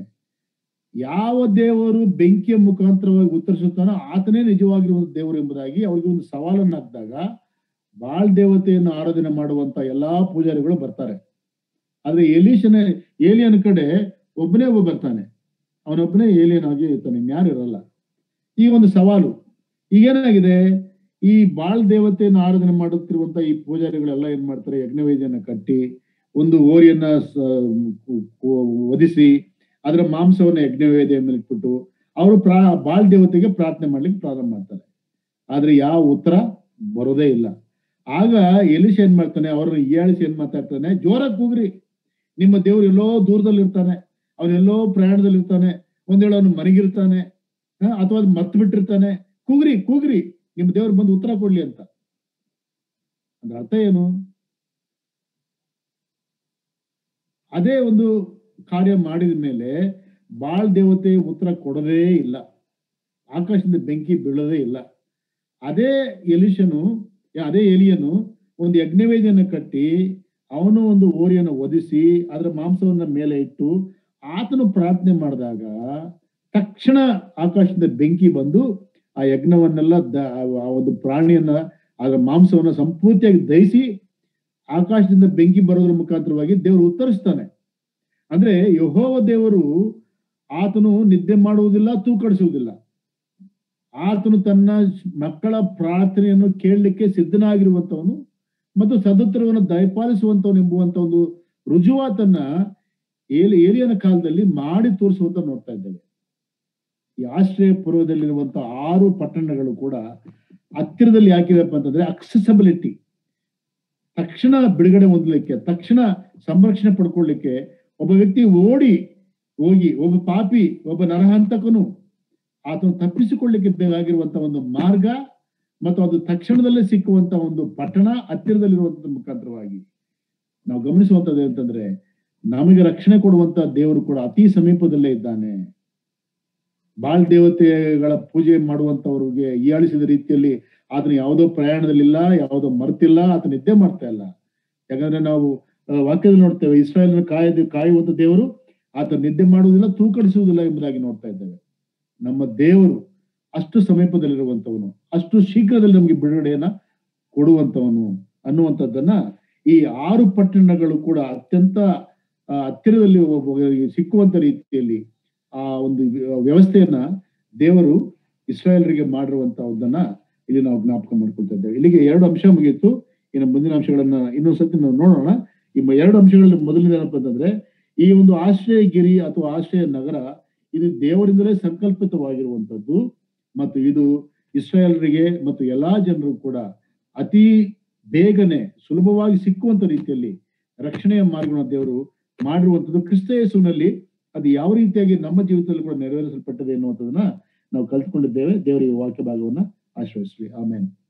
S1: ಯಾವ ದೇವರು ಬೆಂಕಿಯ ಮುಖಾಂತರವಾಗಿ ಉತ್ತರಿಸುತ್ತಾನೋ ಆತನೇ ನಿಜವಾಗಿರುವ ದೇವರು ಎಂಬುದಾಗಿ ಅವರಿಗೆ ಒಂದು ಸವಾಲನ್ನ ಹಾಕಿದಾಗ ಬಾಳ್ ದೇವತೆಯನ್ನು ಆರಾಧನೆ ಮಾಡುವಂತ ಎಲ್ಲಾ ಪೂಜಾರಿಗಳು ಬರ್ತಾರೆ ಆದ್ರೆ ಎಲೀಶನ ಏಲಿಯನ್ ಕಡೆ ಒಬ್ಬನೇ ಒಬ್ಬ ಬರ್ತಾನೆ ಅವನೊಬ್ಬನೇ ಏಲಿಯನ್ ಆಗಿ ಇರ್ತಾನೆ ಇನ್ಯಾರು ಇರಲ್ಲ ಈ ಒಂದು ಸವಾಲು ಈಗೇನಾಗಿದೆ ಈ ಬಾಳ್ ದೇವತೆಯನ್ನು ಆರಾಧನೆ ಮಾಡುತ್ತಿರುವಂತ ಈ ಪೂಜಾರಿಗಳೆಲ್ಲ ಏನ್ ಮಾಡ್ತಾರೆ ಯಜ್ಞವೇದಿಯನ್ನ ಕಟ್ಟಿ ಒಂದು ಓರಿಯನ್ನ ಸ- ಕು- ಕು- ವಧಿಸಿ ಅದರ ಮಾಂಸವನ್ನ ಯಜ್ಞವೇದಿಯ ಮೇಲೆ ಇಟ್ಬಿಟ್ಟು ಅವರು ಪ್ರಾ ಬಾಳ್ ದೇವತೆಗೆ ಪ್ರಾರ್ಥನೆ ಮಾಡ್ಲಿಕ್ಕೆ ಪ್ರಾರಂಭ ಮಾಡ್ತಾರೆ ಆದ್ರೆ ಯಾವ ಉತ್ತರ ಬರೋದೇ ಇಲ್ಲ ಆಗ ಎಲಿಶ ಏನ್ ಮಾಡ್ತಾನೆ ಅವ್ರನ್ನ ಹೀಯಾಳಿಸಿ ಏನ್ ಮಾತಾಡ್ತಾನೆ ಜೋರಾಗಿ ಕೂಗ್ರಿ ನಿಮ್ಮ ದೇವ್ರು ಎಲ್ಲೋ ದೂರದಲ್ಲಿ ಇರ್ತಾನೆ ಅವನೆಲ್ಲೋ ಪ್ರಯಾಣದಲ್ಲಿ ಇರ್ತಾನೆ ಒಂದ್ ವೇಳೆ ಅವನು ಮನೆಗಿರ್ತಾನೆ ಹ, ಅಥವಾ ಅದು ಮರ್ತು ಬಿಟ್ಟಿರ್ತಾನೆ ಕೂಗ್ರಿ ಕೂಗ್ರಿ ನಿಮ್ಮ ದೇವ್ರು ಬಂದು ಉತ್ತರ ಕೊಡ್ಲಿ ಅಂತ ಅದ್ರ ಅರ್ಥ ಏನು ಅದೇ ಒಂದು ಕಾರ್ಯ ಮಾಡಿದ ಮೇಲೆ ಬಾಳ್ ದೇವತೆ ಉತ್ತರ ಕೊಡೋದೇ ಇಲ್ಲ ಆಕಾಶದಿಂದ ಬೆಂಕಿ ಬೀಳೋದೇ ಇಲ್ಲ ಅದೇ ಎಲಿಶನು ಅದೇ ಎಲಿಯನು ಒಂದು ಯಜ್ಞವೇದಿಯನ್ನು ಕಟ್ಟಿ ಅವನು ಒಂದು ಓರಿಯನ್ನು ಒದಿಸಿ ಅದರ ಮಾಂಸವನ್ನ ಮೇಲೆ ಇಟ್ಟು ಆತನು ಪ್ರಾರ್ಥನೆ ಮಾಡಿದಾಗ ತಕ್ಷಣ ಆಕಾಶದಿಂದ ಬೆಂಕಿ ಬಂದು ಆ ಯಜ್ಞವನ್ನೆಲ್ಲ ದ- ಆ ಒಂದು ಪ್ರಾಣಿಯನ್ನ ಅದರ ಮಾಂಸವನ್ನ ಸಂಪೂರ್ತಿಯಾಗಿ ದಹಿಸಿ ಆಕಾಶದಿಂದ ಬೆಂಕಿ ಬರೋದ್ರ ಮುಖಾಂತರವಾಗಿ ದೇವರು ಉತ್ತರಿಸ್ತಾನೆ ಅಂದ್ರೆ ಯಹೋವ ದೇವರು ಆತನು ನಿದ್ದೆ ಮಾಡುವುದಿಲ್ಲ ತೂಕಡಿಸುವುದಿಲ್ಲ ಆತನು ತನ್ನ ಮಕ್ಕಳ ಪ್ರಾರ್ಥನೆಯನ್ನು ಕೇಳಲಿಕ್ಕೆ ಸಿದ್ಧನಾಗಿರುವಂತವನು ಮತ್ತು ಸದುತ್ತರವನ್ನು ದಯಪಾಲಿಸುವಂತವನು ಎಂಬುವಂತ ಒಂದು ರುಜುವಾತನ್ನ ಏಲಿ ಏಲಿಯನ ಕಾಲದಲ್ಲಿ ಮಾಡಿ ತೋರಿಸುವಂತ ನೋಡ್ತಾ ಇದ್ದೇವೆ ಈ ಆಶ್ರಯ ಪೂರ್ವದಲ್ಲಿರುವಂತ ಆರು ಪಟ್ಟಣಗಳು ಕೂಡ ಹತ್ತಿರದಲ್ಲಿ ಯಾಕಿದೆಪ್ಪ ಅಂತಂದ್ರೆ ಅಕ್ಸೆಸಬಿಲಿಟಿ ತಕ್ಷಣ ಬಿಡುಗಡೆ ಹೊಂದಲಿಕ್ಕೆ ತಕ್ಷಣ ಸಂರಕ್ಷಣೆ ಪಡ್ಕೊಳ್ಳಿಕ್ಕೆ ಒಬ್ಬ ವ್ಯಕ್ತಿ ಓಡಿ ಹೋಗಿ ಒಬ್ಬ ಪಾಪಿ ಒಬ್ಬ ನರಹಂತಕನು ಆತನು ತಪ್ಪಿಸಿಕೊಳ್ಳಿಕ್ಕೆ ಬೇಕಾಗಿರುವಂತ ಒಂದು ಮಾರ್ಗ ಮತ್ತು ಅದು ತಕ್ಷಣದಲ್ಲೇ ಸಿಕ್ಕುವಂತ ಒಂದು ಪಟ್ಟಣ ಹತ್ತಿರದಲ್ಲಿರುವಂತ ಮುಖಾಂತರವಾಗಿ ನಾವು ಗಮನಿಸುವಂತದ್ದು ಅಂತಂದ್ರೆ ನಮಗೆ ರಕ್ಷಣೆ ಕೊಡುವಂತ ದೇವರು ಕೂಡ ಅತಿ ಸಮೀಪದಲ್ಲೇ ಇದ್ದಾನೆ ಬಾಳ್ ದೇವತೆಗಳ ಪೂಜೆ ಮಾಡುವಂತವ್ರಿಗೆ ಹೀಯಾಳಿಸಿದ ರೀತಿಯಲ್ಲಿ ಆತನ ಯಾವುದೋ ಪ್ರಯಾಣದಲ್ಲಿಲ್ಲ ಯಾವುದೋ ಮರ್ತಿಲ್ಲ ಆತ ನಿದ್ದೆ ಮಾಡ್ತಾ ಇಲ್ಲ ಯಾಕಂದ್ರೆ ನಾವು ಆ, ವಾಕ್ಯದಲ್ಲಿ ನೋಡ್ತೇವೆ ಇಸ್ರಾಯೇಲ್ನ ಕಾಯದ ಕಾಯುವಂತ ದೇವರು ಆತ ನಿದ್ದೆ ಮಾಡುವುದಿಲ್ಲ ತೂಕಡಿಸುವುದಿಲ್ಲ ಎಂಬುದಾಗಿ ನೋಡ್ತಾ ಇದ್ದೇವೆ ನಮ್ಮ ದೇವರು ಅಷ್ಟು ಸಮೀಪದಲ್ಲಿರುವಂತವನು ಅಷ್ಟು ಶೀಘ್ರದಲ್ಲಿ ನಮಗೆ ಬಿಡುಗಡೆಯನ್ನ ಕೊಡುವಂತವನು ಅನ್ನುವಂಥದ್ದನ್ನ ಈ ಆರು ಪಟ್ಟಣಗಳು ಕೂಡ ಅತ್ಯಂತ ಆ, ಹತ್ತಿರದಲ್ಲಿ ಒಬ್ಬ- ಸಿಕ್ಕುವಂತ ರೀತಿಯಲ್ಲಿ ಆ ಒಂದು ವ್ಯವಸ್ಥೆಯನ್ನ ದೇವರು ಇಸ್ರಾಯೇಲರಿಗೆ ಮಾಡಿರುವಂತಹದ್ದನ್ನ ಇಲ್ಲಿ ನಾವು ಜ್ಞಾಪಕ ಮಾಡ್ಕೊಳ್ತಾ ಇದ್ದೇವೆ ಇಲ್ಲಿಗೆ ಎರಡು ಅಂಶ ಮುಗಿಯಿತು ಇನ್ನು ಮುಂದಿನ ಅಂಶಗಳನ್ನ ಇನ್ನೊಂದ್ಸತಿ ನಾವು ನೋಡೋಣ ಈ ಮ- ಎರಡು ಅಂಶಗಳಲ್ಲಿ ಮೊದಲನೇದಪ್ಪ ಅಂತಂದ್ರೆ ಈ ಒಂದು ಆಶ್ರಯ ಗಿರಿ ಅಥವಾ ಆಶ್ರಯ ನಗರ ಇದು ದೇವರಿಂದಲೇ ಸಂಕಲ್ಪಿತವಾಗಿರುವಂತದ್ದು ಮತ್ತು ಇದು ಇಸ್ರಾಯೇಲರಿಗೆ ಮತ್ತು ಎಲ್ಲಾ ಜನರು ಕೂಡ ಅತಿ ಬೇಗನೆ ಸುಲಭವಾಗಿ ಸಿಕ್ಕುವಂತ ರೀತಿಯಲ್ಲಿ ರಕ್ಷಣೆಯ ಮಾರ್ಗವನ್ನು ದೇವರು ಮಾಡಿರುವಂತದ್ದು ಕ್ರಿಸ್ತ ಯೇಸುವಿನಲ್ಲಿ ಅದು ಯಾವ ರೀತಿಯಾಗಿ ನಮ್ಮ ಜೀವಿತದಲ್ಲಿ ಕೂಡ ನೆರವೇರಿಸಲ್ಪಟ್ಟದೆ ಎನ್ನುವಂಥದ್ದನ್ನ ನಾವು ಕಲ್ತ್ಕೊಂಡಿದ್ದೇವೆ ದೇವರಿಗೆ ವಾಕ್ಯ ಭಾಗವನ್ನ ಆಶ್ರಯಿಸಲಿ ಆಮೇಲೆ